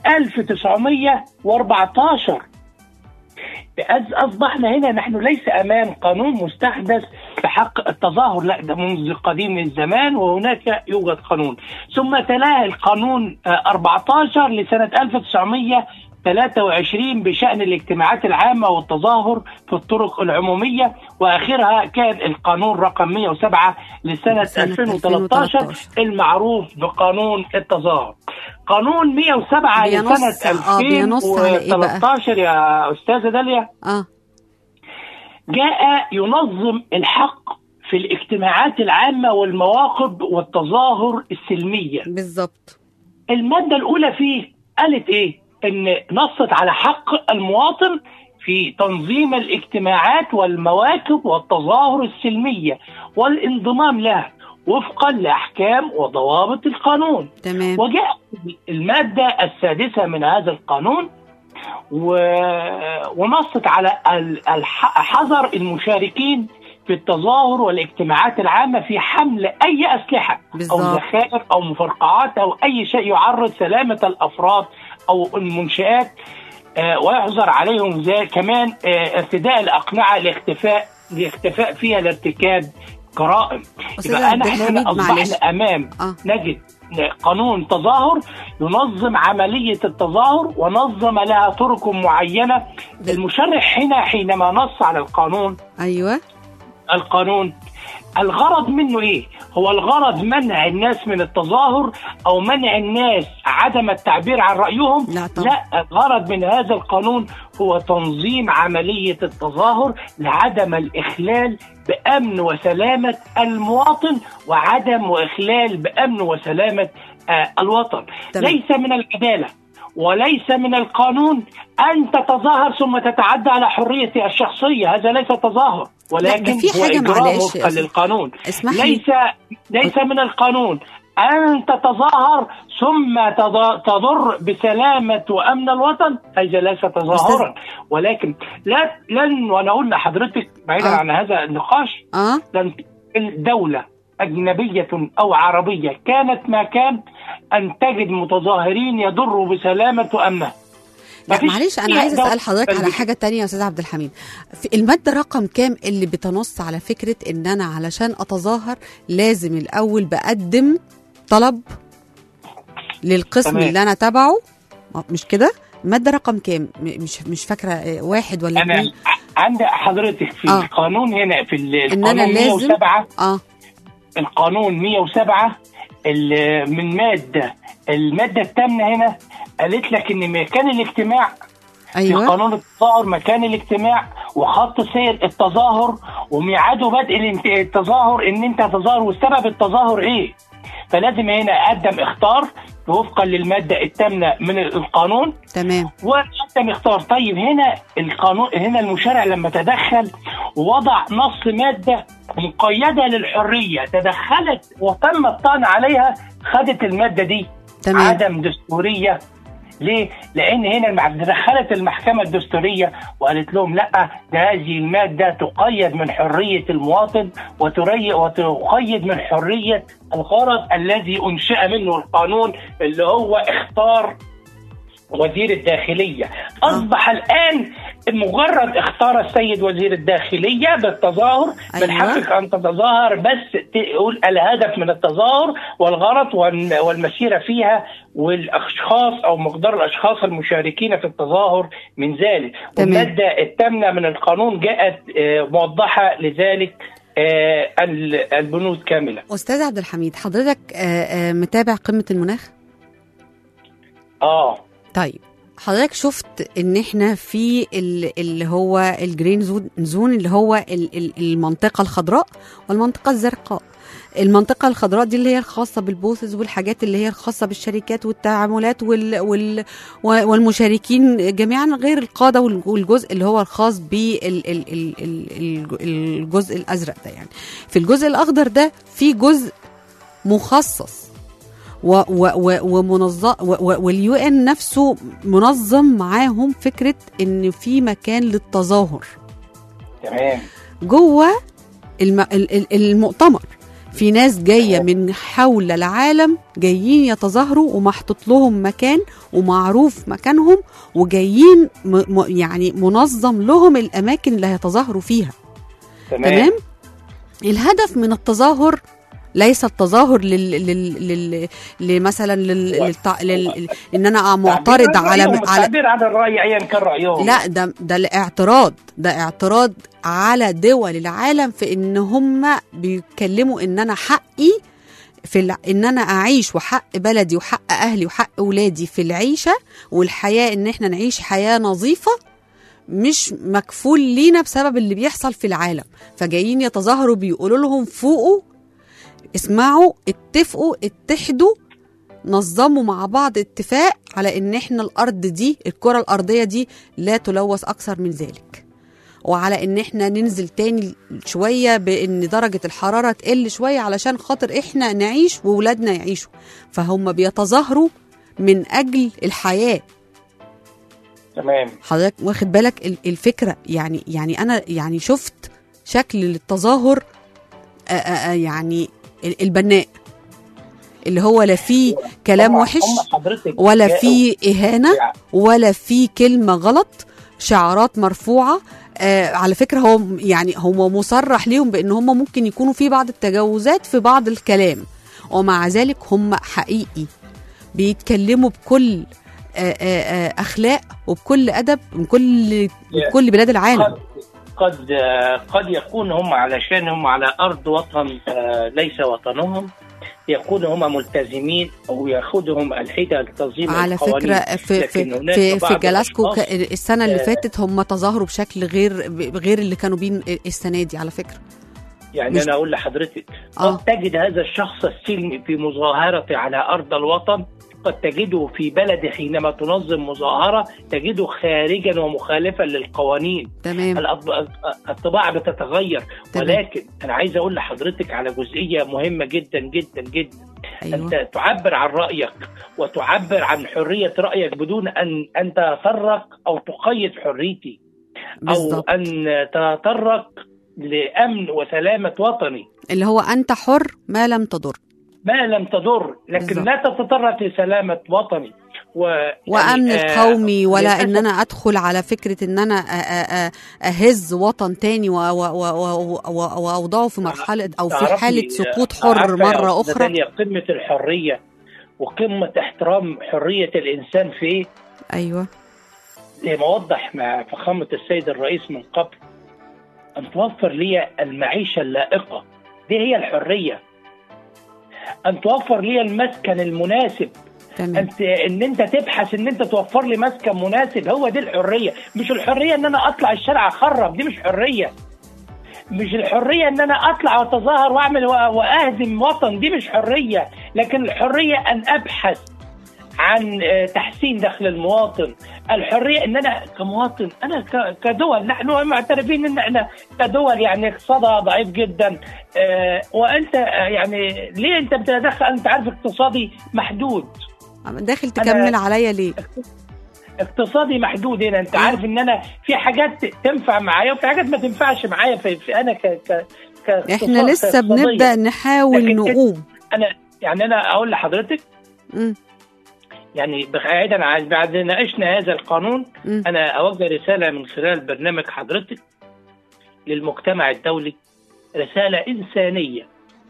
S9: 1914 أز- أصبحنا هنا نحن ليس أمام قانون مستحدث بحق التظاهر لا ده منذ قديم الزمان وهناك يوجد قانون ثم تلاه القانون آه، 14 لسنة 1923 بشأن الاجتماعات العامة والتظاهر في الطرق العمومية وآخرها كان القانون رقم 107 لسنة
S4: سنة
S9: 2013
S4: 2013.
S9: المعروف بقانون التظاهر قانون 107
S4: بينص-
S9: لسنة
S4: آه، بينص على إيه بقى؟
S9: 2013 يا أستاذة داليا
S4: اه
S9: جاء ينظم الحق في الاجتماعات العامة والمواقف والتظاهر السلمية
S4: بالظبط
S9: المادة الأولى فيه قالت إيه؟ إن نصت على حق المواطن في تنظيم الاجتماعات والمواكب والتظاهر السلمية والانضمام لها وفقا لاحكام وضوابط القانون
S4: تمام
S9: وجاء الماده السادسه من هذا القانون و... ونصت على ال- الح- حظر المشاركين في التظاهر والاجتماعات العامه في حمل اي اسلحه او
S4: بالظبط.
S9: ذخائر او مفرقعات او اي شيء يعرض سلامه الافراد او المنشات آه، ويحظر عليهم زي كمان آه، ارتداء الاقنعه لاختفاء لاختفاء فيها لارتكاب جرائم
S4: أستاذ
S9: يبقى
S4: عبد
S9: انا احنا
S4: الحميد،
S9: هنا
S4: معلش.
S9: اصبحنا امام
S4: اه
S9: نجد قانون تظاهر ينظم عملية التظاهر ونظم لها طرق معينة المشرح هنا حينما نص على القانون
S4: ايوه
S9: القانون الغرض منه ايه؟ هو الغرض منع الناس من التظاهر او منع الناس عدم التعبير عن رايهم؟
S4: لا طبعا.
S9: لا الغرض من هذا القانون هو تنظيم عمليه التظاهر لعدم الاخلال بامن وسلامه المواطن وعدم واخلال بامن وسلامه آه الوطن.
S4: تمام.
S9: ليس من العداله وليس من القانون ان تتظاهر ثم تتعدى على حريتي الشخصيه، هذا ليس تظاهر ولكن
S4: في
S9: هو
S4: حاجة
S9: إجرام
S4: معلش
S9: وفقا
S4: يا أستاذ.
S9: للقانون
S4: اسمح لي
S9: ليس ليس من القانون أن تتظاهر ثم تض- تضر بسلامة وأمن الوطن هذا ليس تظاهرا ولكن لا لن وأنا أقول لحضرتك بعيدا
S4: آه.
S9: عن هذا النقاش
S4: اه
S9: لن تقبل دولة أجنبية أو عربية كانت ما كان أن تجد متظاهرين يضروا بسلامة وأمنها
S4: لا
S9: مفيش
S4: معلش انا
S9: فيها
S4: عايزه
S9: دولة
S4: اسال حضرتك على
S9: بل-
S4: حاجه تانية يا استاذ عبد الحميد في الماده رقم كام اللي بتنص على فكره ان انا علشان اتظاهر لازم الاول بقدم طلب للقسم
S9: تمام.
S4: اللي انا تبعه آه، مش كده الماده رقم كام م- مش مش فاكره آه، واحد ولا
S9: أنا
S4: اتنين
S9: عند حضرتك في
S4: آه.
S9: القانون هنا في ال-
S4: إن أنا
S9: القانون
S4: لازم-
S9: 107
S4: اه
S9: القانون 107 ال- من ماده الماده الثامنه هنا قالت لك ان مكان الاجتماع في
S4: ايوه
S9: قانون التظاهر مكان الاجتماع وخط سير التظاهر وميعاد بدء الانت- التظاهر ان انت تظاهر وسبب التظاهر ايه فلازم هنا اقدم اختار وفقا للماده الثامنه من القانون
S4: تمام
S9: وقدم اختار طيب هنا القانون هنا المشرع لما تدخل ووضع نص ماده مقيده للحريه تدخلت وتم الطعن عليها خدت الماده دي
S4: تمام.
S9: عدم دستوريه ليه؟ لأن هنا المع- دخلت المحكمة الدستورية وقالت لهم لا ده هذه المادة تقيد من حرية المواطن وتري وتقيد من حرية الغرض الذي أنشأ منه القانون اللي هو اختار وزير الداخلية أصبح الآن مجرد اختار السيد وزير الداخلية بالتظاهر من
S4: أيوة.
S9: حقك أن تتظاهر بس تقول الهدف من التظاهر والغرض والم- والمسيرة فيها والأشخاص أو مقدار الأشخاص المشاركين في التظاهر من ذلك
S4: تمام.
S9: والمادة الثامنة من القانون جاءت آه، موضحة لذلك آه، ال- البنود كاملة
S4: استاذ عبد الحميد حضرتك آه، آه، متابع قمه المناخ
S9: آه
S4: طيب حضرتك شفت ان احنا في ال- اللي هو الجرين زون زون اللي هو ال- ال- المنطقه الخضراء والمنطقه الزرقاء المنطقة الخضراء دي اللي هي الخاصة بالبوثز والحاجات اللي هي الخاصة بالشركات والتعاملات وال وال والمشاركين جميعا غير القادة والج- والجزء اللي هو الخاص بالجزء الأزرق ده يعني في الجزء الأخضر ده في جزء مخصص و و و ومنظم واليو ان نفسه منظم معاهم فكره ان في مكان للتظاهر
S9: تمام
S4: جوه الم ال- ال- المؤتمر في ناس جايه من حول العالم جايين يتظاهروا ومحطوط لهم مكان ومعروف مكانهم وجايين م م يعني منظم لهم الاماكن اللي هيتظاهروا فيها
S9: تمام,
S4: تمام الهدف من التظاهر ليس التظاهر لل لل لل لمثلا لل للتع... لل... ان انا معترض على على
S9: التعبير عن الرأي أيا كان رأيهم
S4: لا ده ده الاعتراض ده اعتراض على دول العالم في ان هم بيتكلموا ان انا حقي في الع... ان انا اعيش وحق بلدي وحق اهلي وحق اولادي في العيشه والحياه ان احنا نعيش حياه نظيفه مش مكفول لينا بسبب اللي بيحصل في العالم فجايين يتظاهروا بيقولوا لهم فوقوا اسمعوا اتفقوا اتحدوا نظموا مع بعض اتفاق على ان احنا الارض دي الكره الارضيه دي لا تلوث اكثر من ذلك وعلى ان احنا ننزل تاني شويه بان درجه الحراره تقل شويه علشان خاطر احنا نعيش وولادنا يعيشوا فهم بيتظاهروا من اجل الحياه
S9: تمام
S4: حضرتك واخد بالك ال- الفكره يعني يعني انا يعني شفت شكل للتظاهر آآ آآ يعني ال- البناء اللي هو لا فيه كلام
S9: هم-
S4: وحش
S9: هم حضرتك
S4: ولا
S9: جاءوا-
S4: فيه اهانه ولا في كلمه غلط شعارات مرفوعه آه على فكره هو م- يعني هو مصرح ليهم بان هم ممكن يكونوا في بعض التجاوزات في بعض الكلام ومع ذلك هم حقيقي بيتكلموا بكل آه آه آه اخلاق وبكل ادب من كل كل بلاد العالم
S9: قد قد قد يكون هم علشان هم على ارض وطن آه، ليس وطنهم يكون هم ملتزمين او ياخذهم الحده لتنظيم
S4: على
S9: القوانين.
S4: فكره في
S9: لكن
S4: في
S9: هناك
S4: في, في
S9: بعض
S4: جلاسكو
S9: الأشخاص،
S4: ك- السنه اللي
S9: آه،
S4: فاتت هم تظاهروا بشكل غير غير اللي كانوا بين السنه دي على فكره
S9: يعني
S4: مش-
S9: انا اقول لحضرتك
S4: آه.
S9: قد تجد هذا الشخص السلمي في مظاهره على ارض الوطن قد تجده في بلد حينما تنظم مظاهره تجده خارجا ومخالفا للقوانين
S4: تمام
S9: الأطب- الطباع بتتغير
S4: تمام.
S9: ولكن انا عايز اقول لحضرتك على جزئيه مهمه جدا جدا جدا
S4: ايوه
S9: انت تعبر عن رايك وتعبر عن حريه رايك بدون ان ان تتطرق او تقيد حريتي او
S4: بالظبط
S9: ان تتطرق لامن وسلامه وطني
S4: اللي هو انت حر ما لم تضر
S9: ما لم تضر لكن
S4: بالظبط.
S9: لا تتطرق لسلامه وطني و
S4: وامن
S9: يعني، آه،
S4: القومي ولا ان
S9: للأسف
S4: انا ادخل على فكره ان انا أ- أ- أ- اهز وطن تاني و- و- و- و- و- واوضعه في مرحله او في
S9: تعرفي-
S4: حاله سقوط
S9: عارفة
S4: حر
S9: يا
S4: مره
S9: أستاذة
S4: اخرى
S9: داليا قمه الحريه وقمه احترام حريه الانسان في ايه؟
S4: ايوه
S9: زي ما وضح مع فخامة السيد الرئيس من قبل أن توفر لي المعيشة اللائقة دي هي الحرية أن توفر لي المسكن المناسب
S4: تمام
S9: أنت إن أنت تبحث إن أنت توفر لي مسكن مناسب هو دي الحرية مش الحرية إن أنا أطلع الشارع أخرب دي مش حرية مش الحرية إن أنا أطلع وأتظاهر وأعمل وأ- وأهدم وطن دي مش حرية لكن الحرية أن أبحث عن آه، تحسين دخل المواطن الحريه ان انا كمواطن انا ك- كدول نحن معترفين ان احنا كدول يعني اقتصادها ضعيف جدا آه، وانت آه، يعني ليه انت بتتدخل انت عارف اقتصادي محدود
S4: داخل تكمل عليا ليه
S9: اقتصادي محدود هنا انت عارف ان انا في حاجات تنفع معايا وفي حاجات ما تنفعش معايا في, في انا ك ك كاقتصاد-
S4: احنا لسه
S9: كاقتصادية.
S4: بنبدا نحاول
S9: لكن
S4: نقوم
S9: انا يعني انا اقول لحضرتك
S4: مم.
S9: يعني بعيدا عن بعد ناقشنا هذا القانون
S4: مم.
S9: انا اوجه رساله من خلال برنامج حضرتك للمجتمع الدولي رساله انسانيه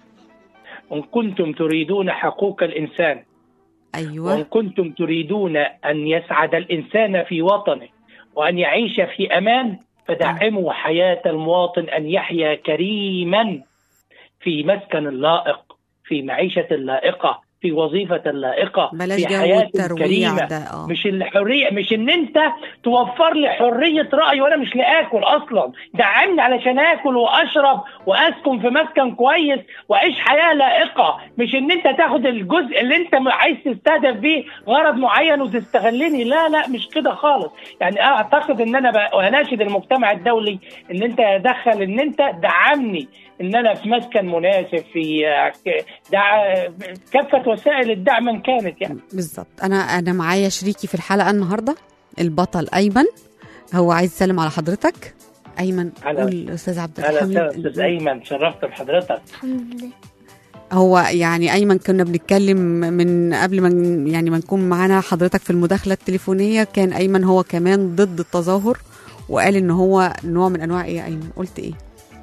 S9: ان كنتم تريدون حقوق الانسان وان
S4: ايوه
S9: كنتم تريدون ان يسعد الانسان في وطنه وان يعيش في امان فدعموا حياه المواطن ان يحيا كريما في مسكن لائق في معيشه لائقه في وظيفه لائقه
S4: بلاش
S9: في
S4: جو
S9: حياه
S4: الترويع
S9: كريمه
S4: ده اه
S9: مش الحريه مش ان انت توفر لي حريه راي وانا مش لاكل اصلا دعمني علشان اكل واشرب واسكن في مسكن كويس واعيش حياه لائقه مش ان انت تاخد الجزء اللي انت عايز تستهدف بيه غرض معين وتستغلني لا لا مش كده خالص يعني اعتقد ان انا بقى- واناشد المجتمع الدولي ان انت يدخل ان انت دعمني ان انا في مسكن مناسب في آه، ك- دع... كافه وسائل الدعم إن كانت يعني
S4: بالظبط انا انا معايا شريكي في الحلقه النهارده البطل ايمن هو عايز يسلم على حضرتك ايمن
S9: هلا.
S4: قول استاذ عبد
S9: اهلا وسهلا
S4: الحميد
S9: استاذ ايمن شرفت بحضرتك
S6: الحمد لله
S4: هو يعني ايمن كنا بنتكلم من قبل ما ن- يعني ما نكون معانا حضرتك في المداخله التليفونيه كان ايمن هو كمان ضد التظاهر وقال ان هو نوع من انواع ايه يا ايمن قلت ايه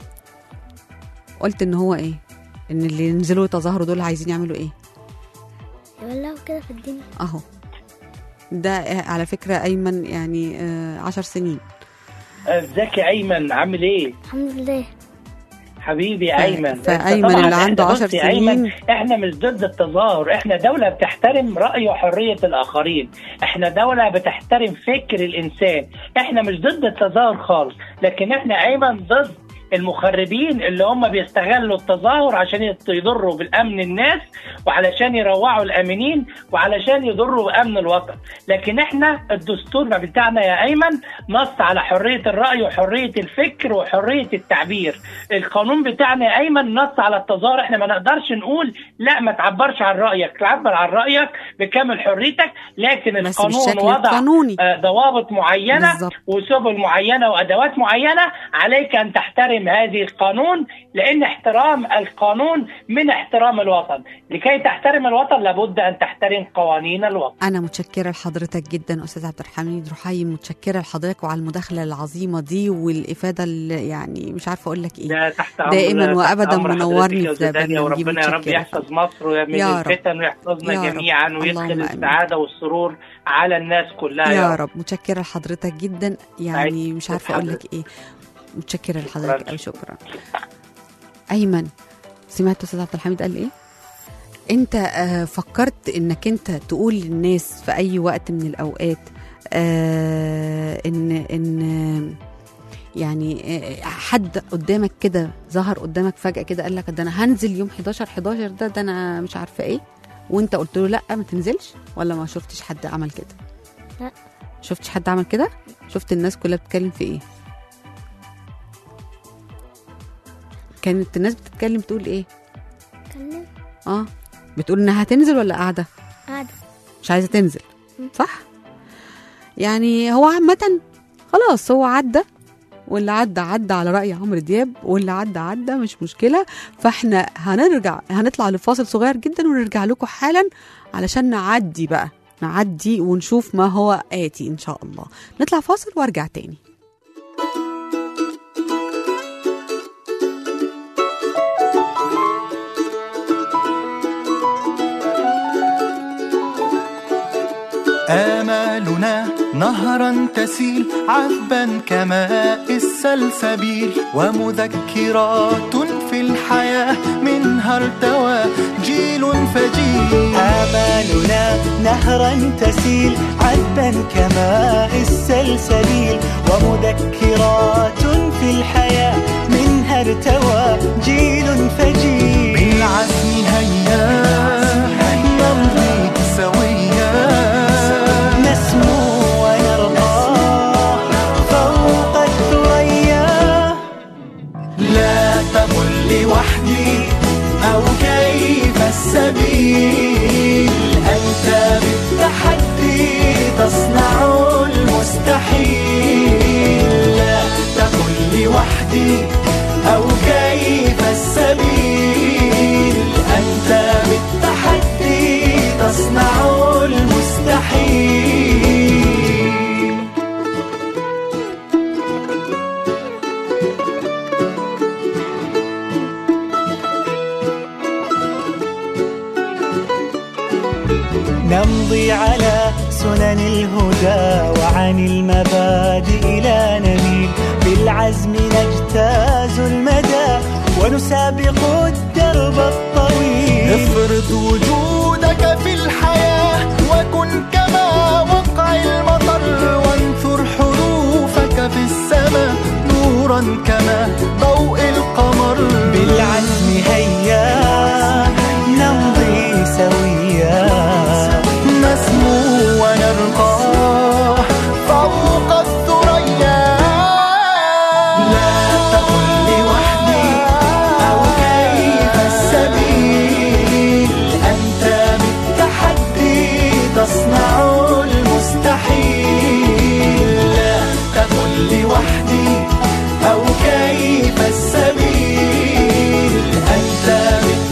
S4: قلت ان هو ايه ان اللي ينزلوا يتظاهروا دول عايزين يعملوا ايه
S6: يولعوا كده في الدنيا
S4: اهو ده آه، على فكره ايمن يعني آه، عشر سنين
S9: ازيك يا ايمن عامل ايه
S6: الحمد لله
S9: حبيبي يا
S4: ف-
S9: ايمن
S4: فأيمن
S9: أنت طبعاً
S4: اللي عنده
S9: إحنا-
S4: عشر
S9: بص يا ايمن
S4: سنين.
S9: احنا مش ضد التظاهر احنا دوله بتحترم راي وحريه الاخرين احنا دوله بتحترم فكر الانسان احنا مش ضد التظاهر خالص لكن احنا ايمن ضد المخربين اللي هم بيستغلوا التظاهر عشان يت- يضروا بالامن الناس وعلشان يروعوا الامنين وعلشان يضروا بامن الوطن لكن احنا الدستور بتاعنا يا ايمن نص على حريه الراي وحريه الفكر وحريه التعبير القانون بتاعنا يا ايمن نص على التظاهر احنا ما نقدرش نقول لا ما تعبرش عن رايك تعبر عن رايك بكامل حريتك لكن
S4: بس
S9: القانون
S4: بالشكل
S9: وضع
S4: القانوني.
S9: آه، ضوابط معينه
S4: بالظبط.
S9: وسبل معينه وادوات معينه عليك ان تحترم هذه القانون لان احترام القانون من احترام الوطن لكي تحترم الوطن لابد ان تحترم قوانين الوطن
S4: أنا متشكرة لحضرتك جدا أستاذ عبد الحميد رحاي متشكرة لحضرتك وعلى المداخلة العظيمة دي والإفادة اللي يعني مش عارفة أقول لك إيه
S9: ده تحت أمر
S4: دائما
S9: تحت
S4: وأبدا
S9: أمر
S4: منورني
S9: حضرتك يا
S4: في
S9: أستاذ داليا،
S4: برنامجي
S9: وربنا يا رب
S4: متشكرة
S9: يحفظ مصر من
S4: يا رب.
S9: الفتن ويحفظنا
S4: يا رب.
S9: جميعا
S4: اللهم
S9: ويدخل
S4: آمين.
S9: السعاده والسرور على الناس كلها
S4: يا رب متشكرة لحضرتك جدا يعني
S9: سعيد
S4: مش عارفة أقول لك إيه متشكرة لحضرتك
S9: شكراً.
S4: أوي شكرا أيمن سمعت أستاذ عبد الحميد قال إيه؟ أنت آه فكرت إنك أنت تقول للناس في أي وقت من الأوقات آه إن إن يعني آه، حد قدامك كده ظهر قدامك فجأة كده قال لك ده أنا هنزل يوم 11 11 ده ده أنا مش عارفة إيه وأنت قلت له لأ ما تنزلش ولا ما شفتش حد عمل كده؟
S6: لا.
S4: شفتش حد عمل كده؟ شفت الناس كلها بتتكلم في ايه؟ كانت الناس بتتكلم تقول ايه؟
S6: اتكلم
S4: اه بتقول انها هتنزل ولا قاعده؟
S6: قاعدة
S4: مش عايزه تنزل
S6: مم.
S4: صح؟ يعني هو عامة خلاص هو عدى واللي عدى عدى على رأي عمرو دياب واللي عدى عدى مش مشكلة فاحنا هنرجع هنطلع لفاصل صغير جدا ونرجع لكم حالا علشان نعدي بقى نعدي ونشوف ما هو آتي إن شاء الله نطلع فاصل وارجع تاني
S10: آمالنا نهرا تسيل عذبا كماء السلسبيل ومذكرات في الحياة منها ارتوى جيل فجيل
S11: آمالنا نهرا تسيل عذبا كماء السلسبيل ومذكرات في الحياة منها ارتوى جيل فجيل
S10: بالعزم هيا نمضي سويا
S11: نسمو ونرقى فوق الثريا
S10: لا تقل لوحدي أو كيف السبيل أنت بالتحدي تصنع المستحيل لا تقل لوحدي أو كيف السبيل أنت بالتحدي تصنع المستحيل
S11: نمضي على سنن الهدى وعن المبادئ لا نميل بالعزم نجتاز المدى ونسابق الدرب الطويل
S10: افرض وجودك في الحياة وكن كما وقع المطر وانثر حروفك في السماء نورا كما ضوء القمر
S11: بالعزم هيا نمضي سويا
S10: نسمو ونرقى فوق الثريا لا تقل لوحدي أو كيف السبيل أنت بالتحدي تصنع المستحيل لا تقل لوحدي أو كيف السبيل أنت بالتحدي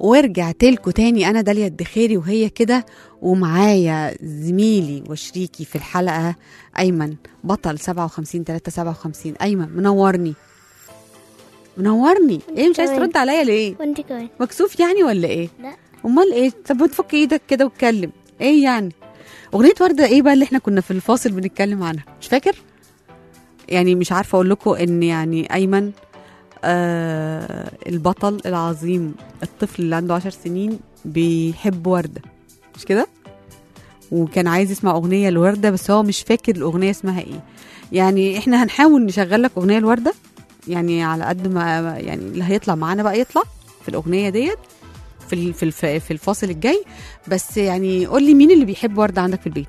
S4: ورجعت لكم تاني انا داليا الدخيري وهي كده ومعايا زميلي وشريكي في الحلقه ايمن بطل 57 3 57 ايمن منورني منورني ايه مش عايز
S6: كمان.
S4: ترد عليا ليه
S6: وانت كمان
S4: مكسوف يعني ولا ايه
S6: لا
S4: امال ايه طب ما تفك ايدك كده واتكلم ايه يعني اغنيه ورده ايه بقى اللي احنا كنا في الفاصل بنتكلم عنها مش فاكر يعني مش عارفه اقول لكم ان يعني ايمن آه البطل العظيم الطفل اللي عنده عشر سنين بيحب ورده مش كده وكان عايز يسمع اغنيه لورده بس هو مش فاكر الاغنيه اسمها ايه يعني احنا هنحاول نشغل لك اغنيه لورده يعني على قد ما يعني اللي هيطلع معانا بقى يطلع في الاغنيه ديت في ال- في الف- في الفاصل الجاي بس يعني قول لي مين اللي بيحب ورده عندك في البيت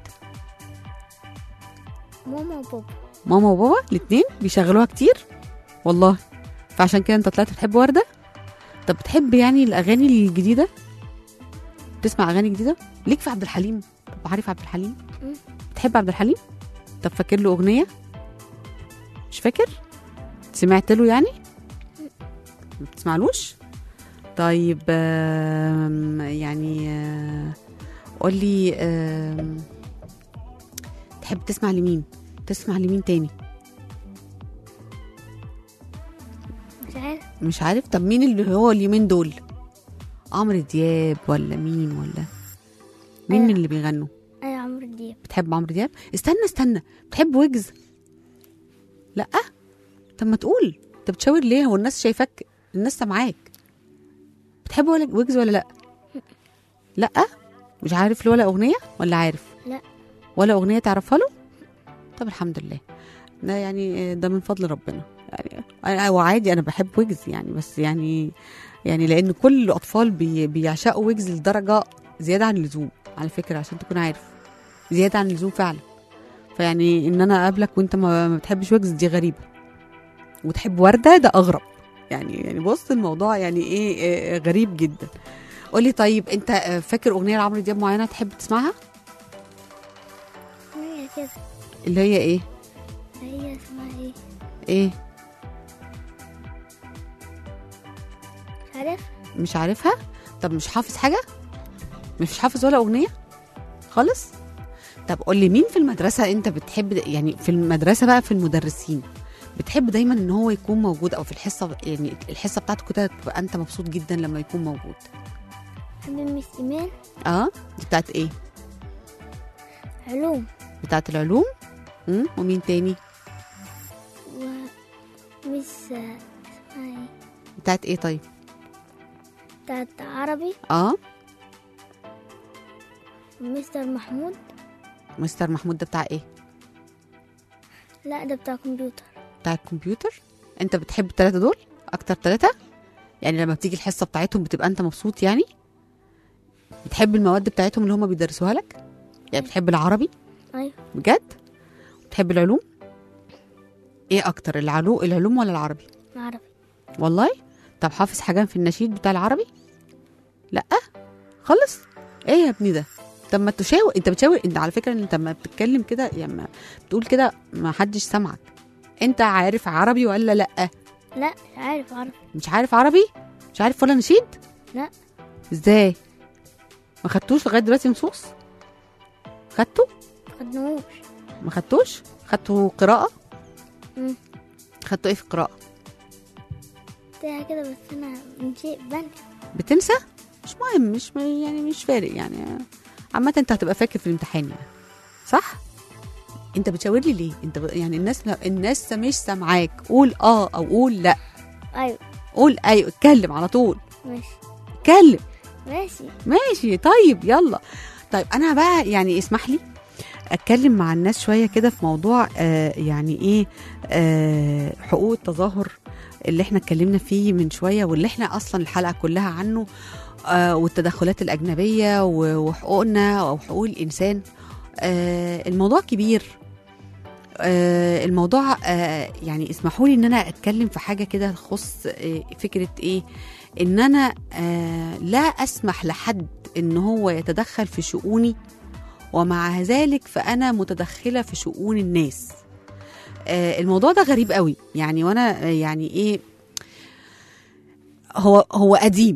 S6: ماما وبابا
S4: ماما وبابا الاثنين بيشغلوها كتير والله فعشان كده انت طلعت بتحب ورده طب بتحب يعني الاغاني الجديده تسمع اغاني جديده ليك في عبد الحليم طب عارف عبد الحليم
S6: مم.
S4: بتحب عبد الحليم طب فاكر له اغنيه مش فاكر سمعت له يعني ما بتسمعلوش طيب آم، يعني آه، قول لي آم، تحب تسمع لمين تسمع لمين تاني
S6: مش عارف
S4: مش عارف طب مين اللي هو اليومين دول عمرو دياب ولا مين ولا مين
S6: أيوة.
S4: من اللي بيغنوا
S6: انا عمرو دياب
S4: بتحب عمرو دياب استنى استنى بتحب ويجز لا طب ما تقول انت بتشاور ليه هو الناس شايفاك الناس سامعاك بتحب ولا ويجز ولا لا لا مش عارف له ولا اغنيه ولا عارف
S6: لا
S4: ولا اغنيه تعرفها له طب الحمد لله ده يعني ده من فضل ربنا يعني انا وعادي انا بحب ويجز يعني بس يعني يعني لان كل الاطفال بي بيعشقوا ويجز لدرجه زياده عن اللزوم على فكره عشان تكون عارف زياده عن اللزوم فعلا فيعني ان انا اقابلك وانت ما ما بتحبش ويجز دي غريبه وتحب ورده ده اغرب يعني يعني بص الموضوع يعني ايه إيه غريب جدا قولي طيب انت آه، فاكر اغنيه لعمرو دياب معينه تحب تسمعها
S6: هي كده
S4: اللي هي ايه
S6: هي اسمها ايه
S4: ايه
S6: مش عارف
S4: مش عارفها طب مش حافظ حاجه مش حافظ ولا اغنيه خالص طب قول لي مين في المدرسه انت بتحب يعني في المدرسه بقى في المدرسين بتحب دايما ان هو يكون موجود او في الحصه يعني الحصه بتاعته كده تبقى انت مبسوط جدا لما يكون موجود
S6: بحب مس ايمان
S4: اه دي بتاعت ايه
S6: علوم
S4: بتاعت العلوم مم. ومين تاني
S6: ومس اسمها ايه
S4: بتاعت ايه طيب
S6: بتاعت عربي
S4: اه
S6: ومستر محمود
S4: مستر محمود ده بتاع ايه
S6: لا ده بتاع كمبيوتر
S4: بتاع الكمبيوتر انت بتحب الثلاثه دول اكتر ثلاثه يعني لما بتيجي الحصه بتاعتهم بتبقى انت مبسوط يعني بتحب المواد بتاعتهم اللي هم بيدرسوها لك يعني بتحب العربي
S6: ايوه
S4: بجد بتحب العلوم ايه اكتر العلو العلوم ولا العربي
S6: عربي
S4: والله طب حافظ حاجه في النشيد بتاع العربي لا خلص ايه يا ابني ده طب ما تشاور انت بتشاور انت على فكره انت لما بتتكلم كده يعني ما بتقول كده ما حدش سامعك انت عارف عربي ولا لا
S6: لا مش عارف عربي
S4: مش عارف عربي مش عارف ولا نشيد
S6: لا
S4: ازاي ما خدتوش لغايه دلوقتي نصوص خدته
S6: خدناهوش
S4: ما خدتوش خدتوا قراءه
S6: مم.
S4: خدتوا ايه في القراءه
S6: بتاع كده بس انا نسيت بنسى
S4: بتنسى مش مهم مش يعني مش فارق يعني عامة انت هتبقى فاكر في الامتحان يعني صح؟ انت بتشاور لي ليه؟ انت ب... يعني الناس لا الناس مش سامعاك قول اه او قول لا
S6: ايوه
S4: قول ايوه اتكلم على طول
S6: ماشي
S4: اتكلم
S6: ماشي
S4: ماشي طيب يلا طيب انا بقى يعني اسمح لي اتكلم مع الناس شويه كده في موضوع آه يعني ايه آه حقوق التظاهر اللي احنا اتكلمنا فيه من شويه واللي احنا اصلا الحلقه كلها عنه آه والتدخلات الاجنبيه و- وحقوقنا او حقوق الانسان آه الموضوع كبير آه الموضوع آه يعني اسمحوا لي ان انا اتكلم في حاجه كده تخص آه فكره ايه ان انا آه لا اسمح لحد ان هو يتدخل في شؤوني ومع ذلك فانا متدخله في شؤون الناس آه الموضوع ده غريب قوي يعني وانا آه، يعني ايه هو هو قديم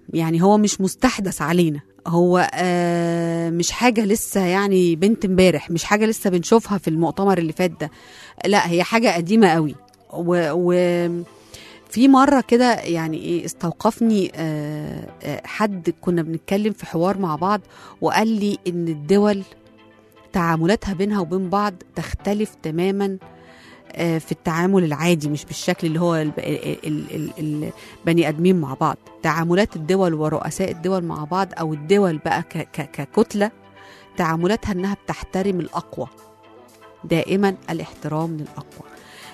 S4: يعني هو مش مستحدث علينا هو آه مش حاجة لسه يعني بنت امبارح مش حاجة لسه بنشوفها في المؤتمر اللي فات ده لا هي حاجة قديمة قوي و, و في مرة كده يعني ايه استوقفني آه آه حد كنا بنتكلم في حوار مع بعض وقال لي ان الدول تعاملاتها بينها وبين بعض تختلف تماما آه، في التعامل العادي مش بالشكل اللي هو الب- ال- ال- ال- البني ادمين مع بعض تعاملات الدول ورؤساء الدول مع بعض او الدول بقى ك- ك- ككتله تعاملاتها انها بتحترم الاقوى دائما الاحترام للاقوى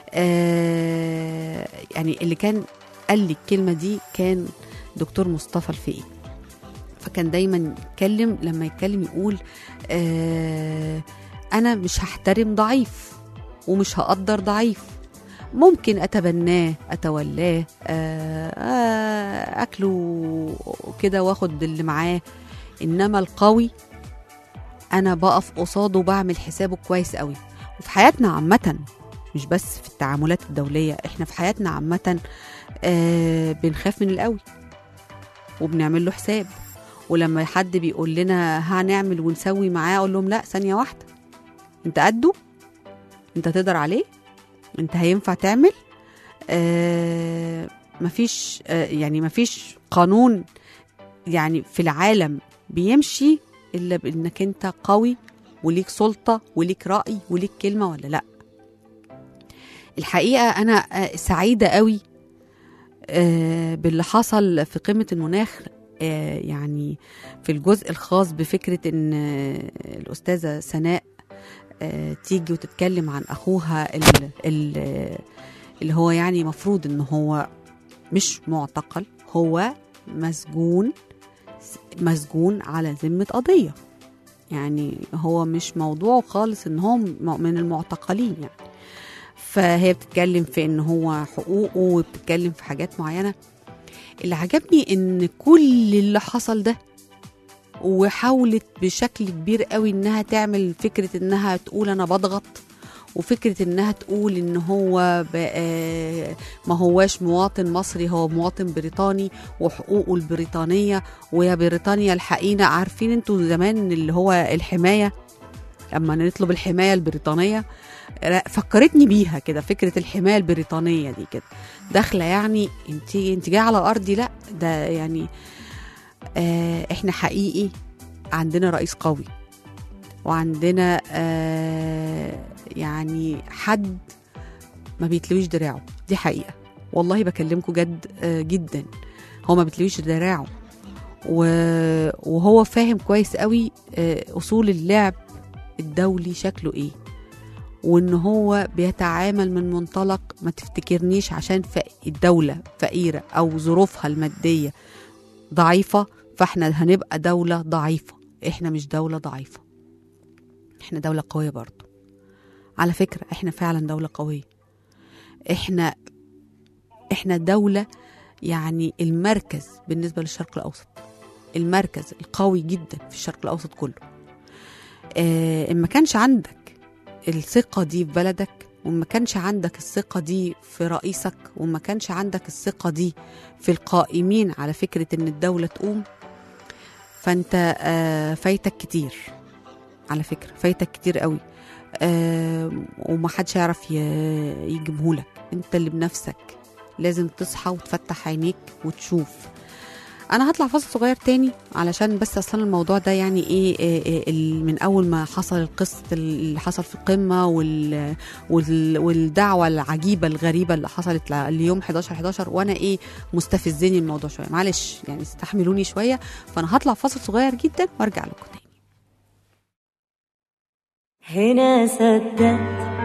S4: آه يعني اللي كان قال لي الكلمه دي كان دكتور مصطفى الفقي فكان دايما يتكلم لما يتكلم يقول آه انا مش هحترم ضعيف ومش هقدر ضعيف ممكن اتبناه اتولاه آه، آه، اكله كده واخد اللي معاه انما القوي انا بقف قصاده وبعمل حسابه كويس قوي وفي حياتنا عامه مش بس في التعاملات الدوليه احنا في حياتنا عامه آه بنخاف من القوي وبنعمل له حساب ولما حد بيقول لنا هنعمل ونسوي معاه اقول لهم لا ثانيه واحده انت قده انت تقدر عليه انت هينفع تعمل آه مفيش آه يعني مفيش قانون يعني في العالم بيمشي الا بانك انت قوي وليك سلطه وليك راي وليك كلمه ولا لا الحقيقه انا آه سعيده قوي آه باللي حصل في قمه المناخ آه يعني في الجزء الخاص بفكره ان آه الاستاذه سناء آه، تيجي وتتكلم عن اخوها ال- ال- اللي هو يعني مفروض ان هو مش معتقل هو مسجون مسجون على ذمة قضية يعني هو مش موضوع خالص ان هو م- من المعتقلين يعني فهي بتتكلم في ان هو حقوقه وبتتكلم في حاجات معينة اللي عجبني ان كل اللي حصل ده وحاولت بشكل كبير قوي انها تعمل فكره انها تقول انا بضغط وفكره انها تقول ان هو بقى ما هواش مواطن مصري هو مواطن بريطاني وحقوقه البريطانيه ويا بريطانيا الحقينا عارفين انتوا زمان اللي هو الحمايه لما نطلب الحمايه البريطانيه لا، فكرتني بيها كده فكره الحمايه البريطانيه دي كده داخله يعني انت انت جايه على ارضي لا ده يعني آه احنا حقيقي عندنا رئيس قوي وعندنا آه يعني حد ما بيتلويش دراعه دي حقيقة والله بكلمكم جد آه جدا هو ما بيتلويش دراعه و- وهو فاهم كويس قوي آه أصول اللعب الدولي شكله ايه وان هو بيتعامل من منطلق ما تفتكرنيش عشان ف- الدولة فقيرة او ظروفها المادية ضعيفة فاحنا هنبقى دولة ضعيفة احنا مش دولة ضعيفة احنا دولة قوية برضو على فكرة احنا فعلا دولة قوية احنا احنا دولة يعني المركز بالنسبة للشرق الأوسط المركز القوي جدا في الشرق الأوسط كله اه إن ما كانش عندك الثقة دي في بلدك وما كانش عندك الثقة دي في رئيسك وما كانش عندك الثقة دي في القائمين على فكرة إن الدولة تقوم فأنت آه، فايتك كتير على فكرة فايتك كتير قوي آه، ومحدش يعرف ي- يجيبهولك انت اللي بنفسك لازم تصحى وتفتح عينيك وتشوف انا هطلع فاصل صغير تاني علشان بس اصلا الموضوع ده يعني ايه, إيه, إيه ال- من اول ما حصل القصه اللي حصل في القمه وال وال والدعوه العجيبه الغريبه اللي حصلت ل- اليوم 11 11 وانا ايه مستفزني الموضوع شويه معلش يعني استحملوني شويه فانا هطلع فاصل صغير جدا وارجع لكم تاني
S5: هنا صدقت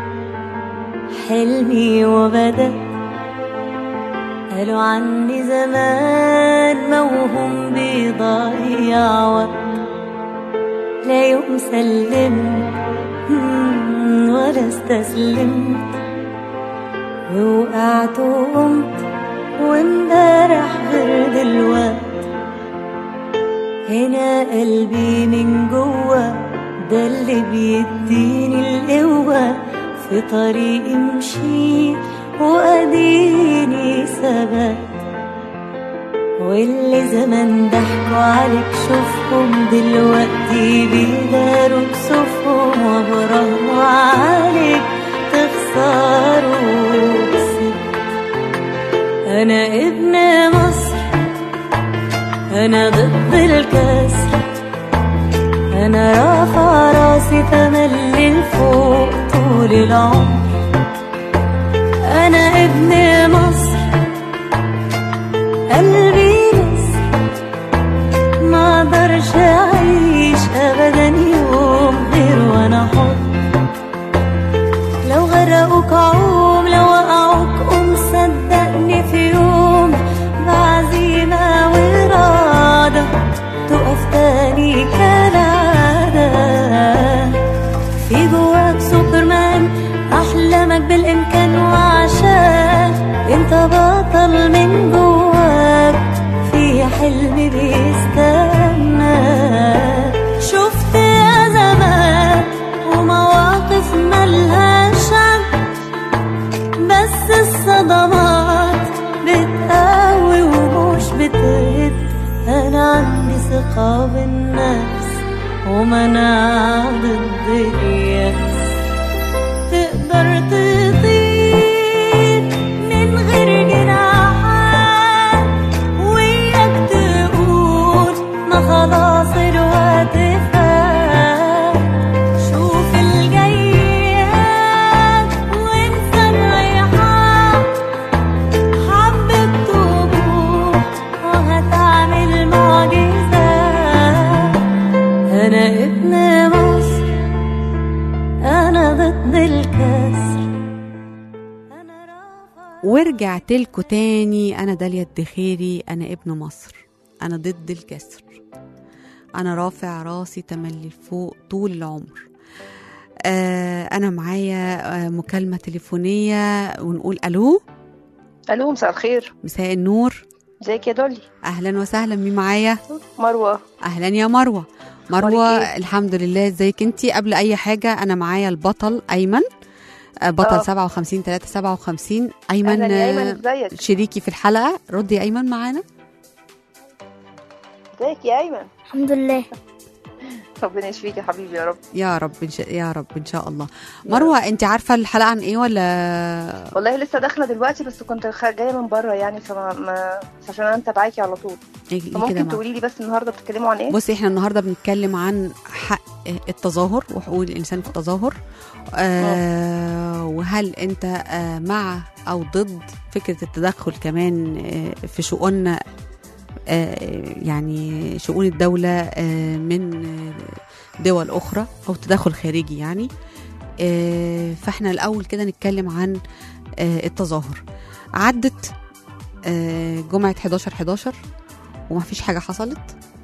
S5: حلمي وبدأت قالوا عني زمان موهوم بيضيع وقت لا يوم سلمت مم، ولا استسلمت ووقعت وقمت وامبارح غير دلوقت هنا قلبي من جوه ده اللي بيديني القوة في طريقي مشيت وأديني ثبت واللي زمان ضحكوا عليك شوفهم دلوقتي بيداروا كسوفهم وبراهنوا عليك تخسروا كسبت أنا ابن مصر أنا ضد الكسر أنا رافع راسي تملي لفوق طول العمر أنا ابن مصر قلبي نسر ما اقدرش اعيش ابدا يوم غير وانا حر لو غرقوك عوم لو وقعوك قوم صدقني في يوم بعزيمة وإرادة تقف تاني كالعادة في جواك سوبرمان أحلامك بالإمكان وعشان انت بطل من جواك في حلم بيستنى شفت أزمات ومواقف ملهاش عد بس الصدمات بتقوي ومش بتهد أنا عندي ثقة بالنفس ومناعة ضد اليأس تقدر تطير من غير جناحات وياك تقول ما خلاص الوقت فات شوف الجياد وانسى الريحان حبة طموح وهتعمل معجزات أنا ابن مصر أنا ضد الكسر
S4: ورجعت لكم تاني انا داليا الدخيري انا ابن مصر انا ضد الكسر انا رافع راسي تملي لفوق طول العمر آه انا معايا آه مكالمه تليفونيه ونقول الو
S12: الو مساء الخير
S4: مساء النور
S12: ازيك يا دولي
S4: اهلا وسهلا مين معايا
S12: مروه
S4: اهلا يا مروه مروه
S12: أخبارك إيه؟
S4: الحمد لله ازيك انتي قبل اي حاجه انا معايا البطل ايمن آه، بطل
S12: آه.
S4: 57 3 57 ايمن
S12: أهلاً يا أيمن،
S4: آه،
S12: إزيك؟
S4: شريكي في الحلقه ردي يا ايمن معانا
S12: ازيك يا ايمن
S6: الحمد لله
S12: ربنا يشفيك يا حبيبي يا رب
S4: يا رب إن شاء يا رب ان شاء الله مروه انت عارفه الحلقه عن ايه ولا
S12: والله لسه داخله دلوقتي بس كنت خ- جايه من بره يعني فما ما عشان انا متابعاكي على طول
S4: إيه إيه كده
S12: فممكن
S4: معاك؟
S12: تقولي لي بس النهارده بتتكلموا عن ايه
S4: بصي احنا النهارده بنتكلم عن حق التظاهر وحقوق الانسان في التظاهر آه وهل انت آه مع او ضد فكره التدخل كمان آه في شؤوننا آه يعني شؤون الدوله آه من آه، دول اخرى او تدخل خارجي يعني آه فاحنا الاول كده نتكلم عن آه التظاهر عدت آه جمعه 11 11 وما فيش حاجه حصلت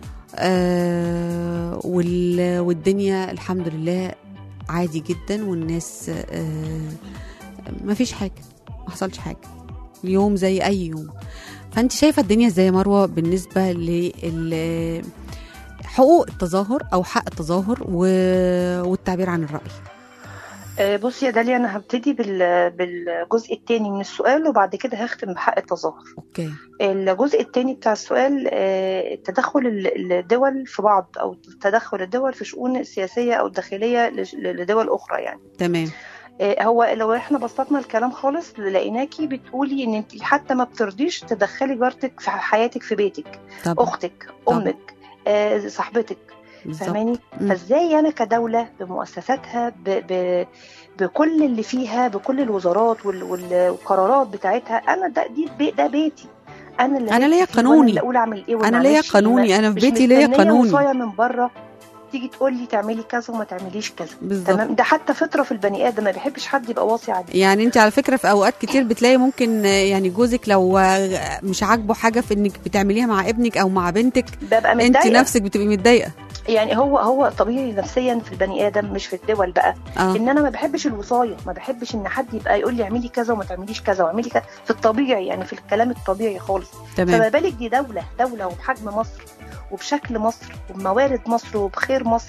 S4: آه وال- والدنيا الحمد لله عادي جدا والناس آه ما فيش حاجه ما حصلش حاجه اليوم زي اي يوم فانت شايفه الدنيا ازاي يا مروه بالنسبه لل حقوق التظاهر او حق التظاهر و... والتعبير عن الراي
S12: آه، بصي يا داليا انا هبتدي بال- بالجزء الثاني من السؤال وبعد كده هختم بحق التظاهر
S4: اوكي
S12: الجزء الثاني بتاع السؤال آه، تدخل ال- الدول في بعض او تدخل الدول في شؤون السياسيه او الداخليه لش- لدول اخرى يعني
S4: تمام
S12: آه، هو لو احنا بسطنا الكلام خالص لقيناكي بتقولي ان انت حتى ما بترضيش تدخلي جارتك في حياتك في بيتك
S4: طبعا
S12: اختك امك آه، صاحبتك
S4: بالظبط.
S12: فاهماني
S4: مم.
S12: فازاي انا كدوله بمؤسساتها ب... ب... بكل اللي فيها بكل الوزارات وال... وال- والقرارات بتاعتها انا ده دي بي... ده بيتي انا اللي
S4: أنا
S12: نفسي
S4: ليا
S12: فيه وأنا
S4: قانوني.
S12: اللي اقول اعمل ايه وما
S4: أنا ليا
S12: أعملش إيه.
S4: قانوني، أنا في
S12: مش
S4: بيتي ليا
S12: مستنية
S4: قانوني.
S12: وصاية من بره تيجي تقول لي تعملي كذا وما تعمليش كذا
S4: بالظبط.
S12: تمام ده حتى فطره في البني ادم ما بيحبش حد يبقى واصي عليه
S4: يعني انت على فكره في اوقات كتير بتلاقي ممكن آه، يعني جوزك لو آه، مش عاجبه حاجه في انك بتعمليها مع ابنك او مع بنتك
S12: ببقى
S4: انت
S12: متضايقة.
S4: نفسك بتبقي متضايقه
S12: يعني هو هو طبيعي نفسيا في البني ادم مش في الدول بقى
S4: آه.
S12: ان انا ما بحبش الوصايه ما بحبش ان حد يبقى يقول لي اعملي كذا وما تعمليش كذا واعملي كذا في الطبيعي يعني في الكلام الطبيعي خالص
S4: تمام.
S12: فما بالك دي دوله دوله وبحجم مصر وبشكل مصر وبموارد مصر وبخير مصر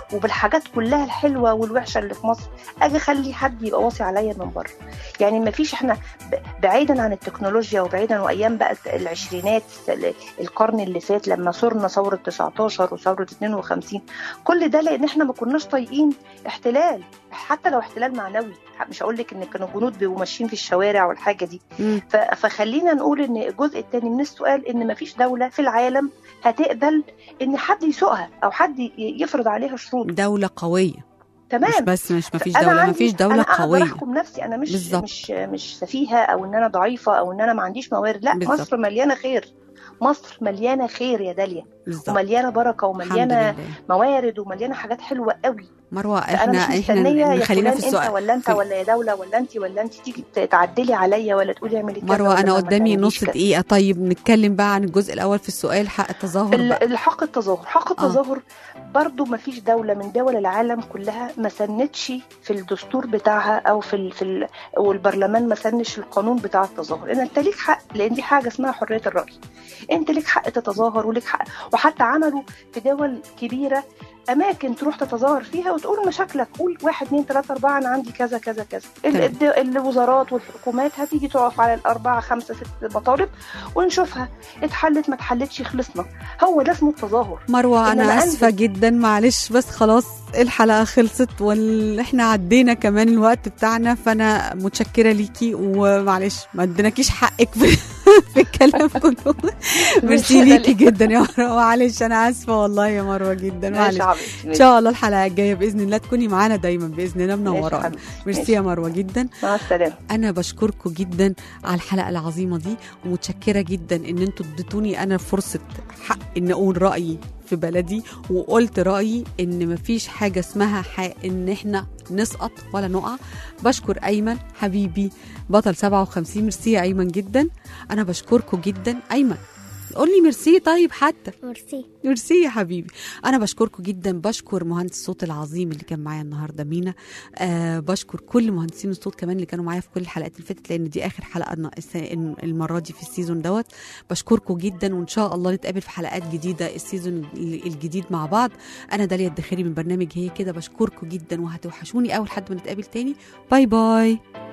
S12: وبالحاجات كلها الحلوه والوحشه اللي في مصر اجي اخلي حد يبقى واصي عليا من بره يعني ما فيش احنا ب- بعيدا عن التكنولوجيا وبعيدا وايام بقى العشرينات ال- القرن اللي فات لما صرنا ثوره 19 وثوره 52 كل ده لان احنا ما كناش طايقين احتلال حتى لو احتلال معنوي مش هقول لك ان كانوا جنود بيبقوا ماشيين في الشوارع والحاجه دي
S4: مم.
S12: ف- فخلينا نقول ان الجزء الثاني من السؤال ان مفيش دوله في العالم هتقبل ان حد يسوقها او حد ي- يفرض عليها شروط
S4: دولة قوية
S12: تمام
S4: مش بس مش مفيش
S12: أنا
S4: دولة
S12: عندي-
S4: مفيش دولة
S12: أنا أقدر
S4: قوية
S12: احكم نفسي انا مش
S4: بالظبط.
S12: مش مش سفيهه او ان انا ضعيفه او ان انا ما عنديش موارد لا
S4: بالظبط.
S12: مصر مليانه خير مصر مليانه خير يا داليا
S4: بالظبط
S12: ومليانه بركه
S4: الحمد
S12: ومليانه
S4: لله
S12: موارد ومليانه حاجات حلوه قوي
S4: مروة
S12: فانا
S4: احنا
S12: مش
S4: احنا
S12: مستنيه يا
S4: نخلينا
S12: فلان
S4: في
S12: انت
S4: السؤال
S12: ولا انت
S4: في-
S12: ولا يا دوله ولا انت ولا انت تيجي ت- تعدلي عليا ولا تقولي اعملي كذا
S4: مروة
S12: ولا
S4: انا
S12: ما
S4: قدامي
S12: تعمليش
S4: نص
S12: كذا.
S4: دقيقة طيب نتكلم بقى عن الجزء الاول في السؤال حق التظاهر
S12: ال-
S4: بقى
S12: الحق التظاهر حق التظاهر برضو ما فيش دولة من دول العالم كلها ما سنتش في الدستور بتاعها او في ال في ال والبرلمان ما سنش القانون بتاع التظاهر ان انت ليك حق لان دي حاجة اسمها حرية الرأي انت ليك حق تتظاهر وليك حق وحتى عملوا في دول كبيرة اماكن تروح تتظاهر فيها وتقول مشاكلك قول واحد اتنين تلاته اربعه انا عندي كذا كذا كذا ال-
S4: تمام.
S12: الد- الوزارات والحكومات هتيجي تقف على الاربعه خمسه ست مطالب ونشوفها اتحلت ما اتحلتش خلصنا هو ده اسمه التظاهر
S4: مروة
S12: إنما
S4: أنا
S12: أنزل-
S4: آسفة جدا معلش بس خلاص الحلقة خلصت وإحنا عدينا كمان الوقت بتاعنا فأنا متشكرة ليكي ومعلش ما اديناكيش حقك في, في الكلام كله ميرسي ليكي جدا يا مروة معلش أنا آسفة والله يا مروة جدا
S12: ماشي
S4: معلش
S12: يا حبيبتي،
S4: إن شاء الله الحلقة الجاية بإذن الله تكوني معانا دايما بإذن الله
S12: ماشي يا
S4: منورانا
S12: حبيبتي،
S4: ميرسي
S12: ماشي.
S4: يا مروة جدا
S12: مع السلامه
S4: انا بشكركم جدا على الحلقه العظيمه دي ومتشكره جدا ان انتوا اديتوني انا فرصه حق ان اقول رايي في بلدي وقلت رايي ان مفيش حاجه اسمها حق ان احنا نسقط ولا نقع بشكر ايمن حبيبي بطل 57 ميرسي يا ايمن جدا انا بشكركم جدا ايمن قول لي ميرسي طيب حتى
S6: ميرسي
S4: ميرسي يا حبيبي انا بشكركم جدا بشكر مهندس الصوت العظيم اللي كان معايا النهارده مينا آه بشكر كل مهندسين الصوت كمان اللي كانوا معايا في كل الحلقات اللي فاتت لان دي اخر حلقه الن- الس- المره دي في السيزون دوت بشكركم جدا وان شاء الله نتقابل في حلقات جديده السيزون ال- الجديد مع بعض انا داليا الدخيري من برنامج هي كده بشكركم جدا وهتوحشوني قوي لحد ما نتقابل تاني باي باي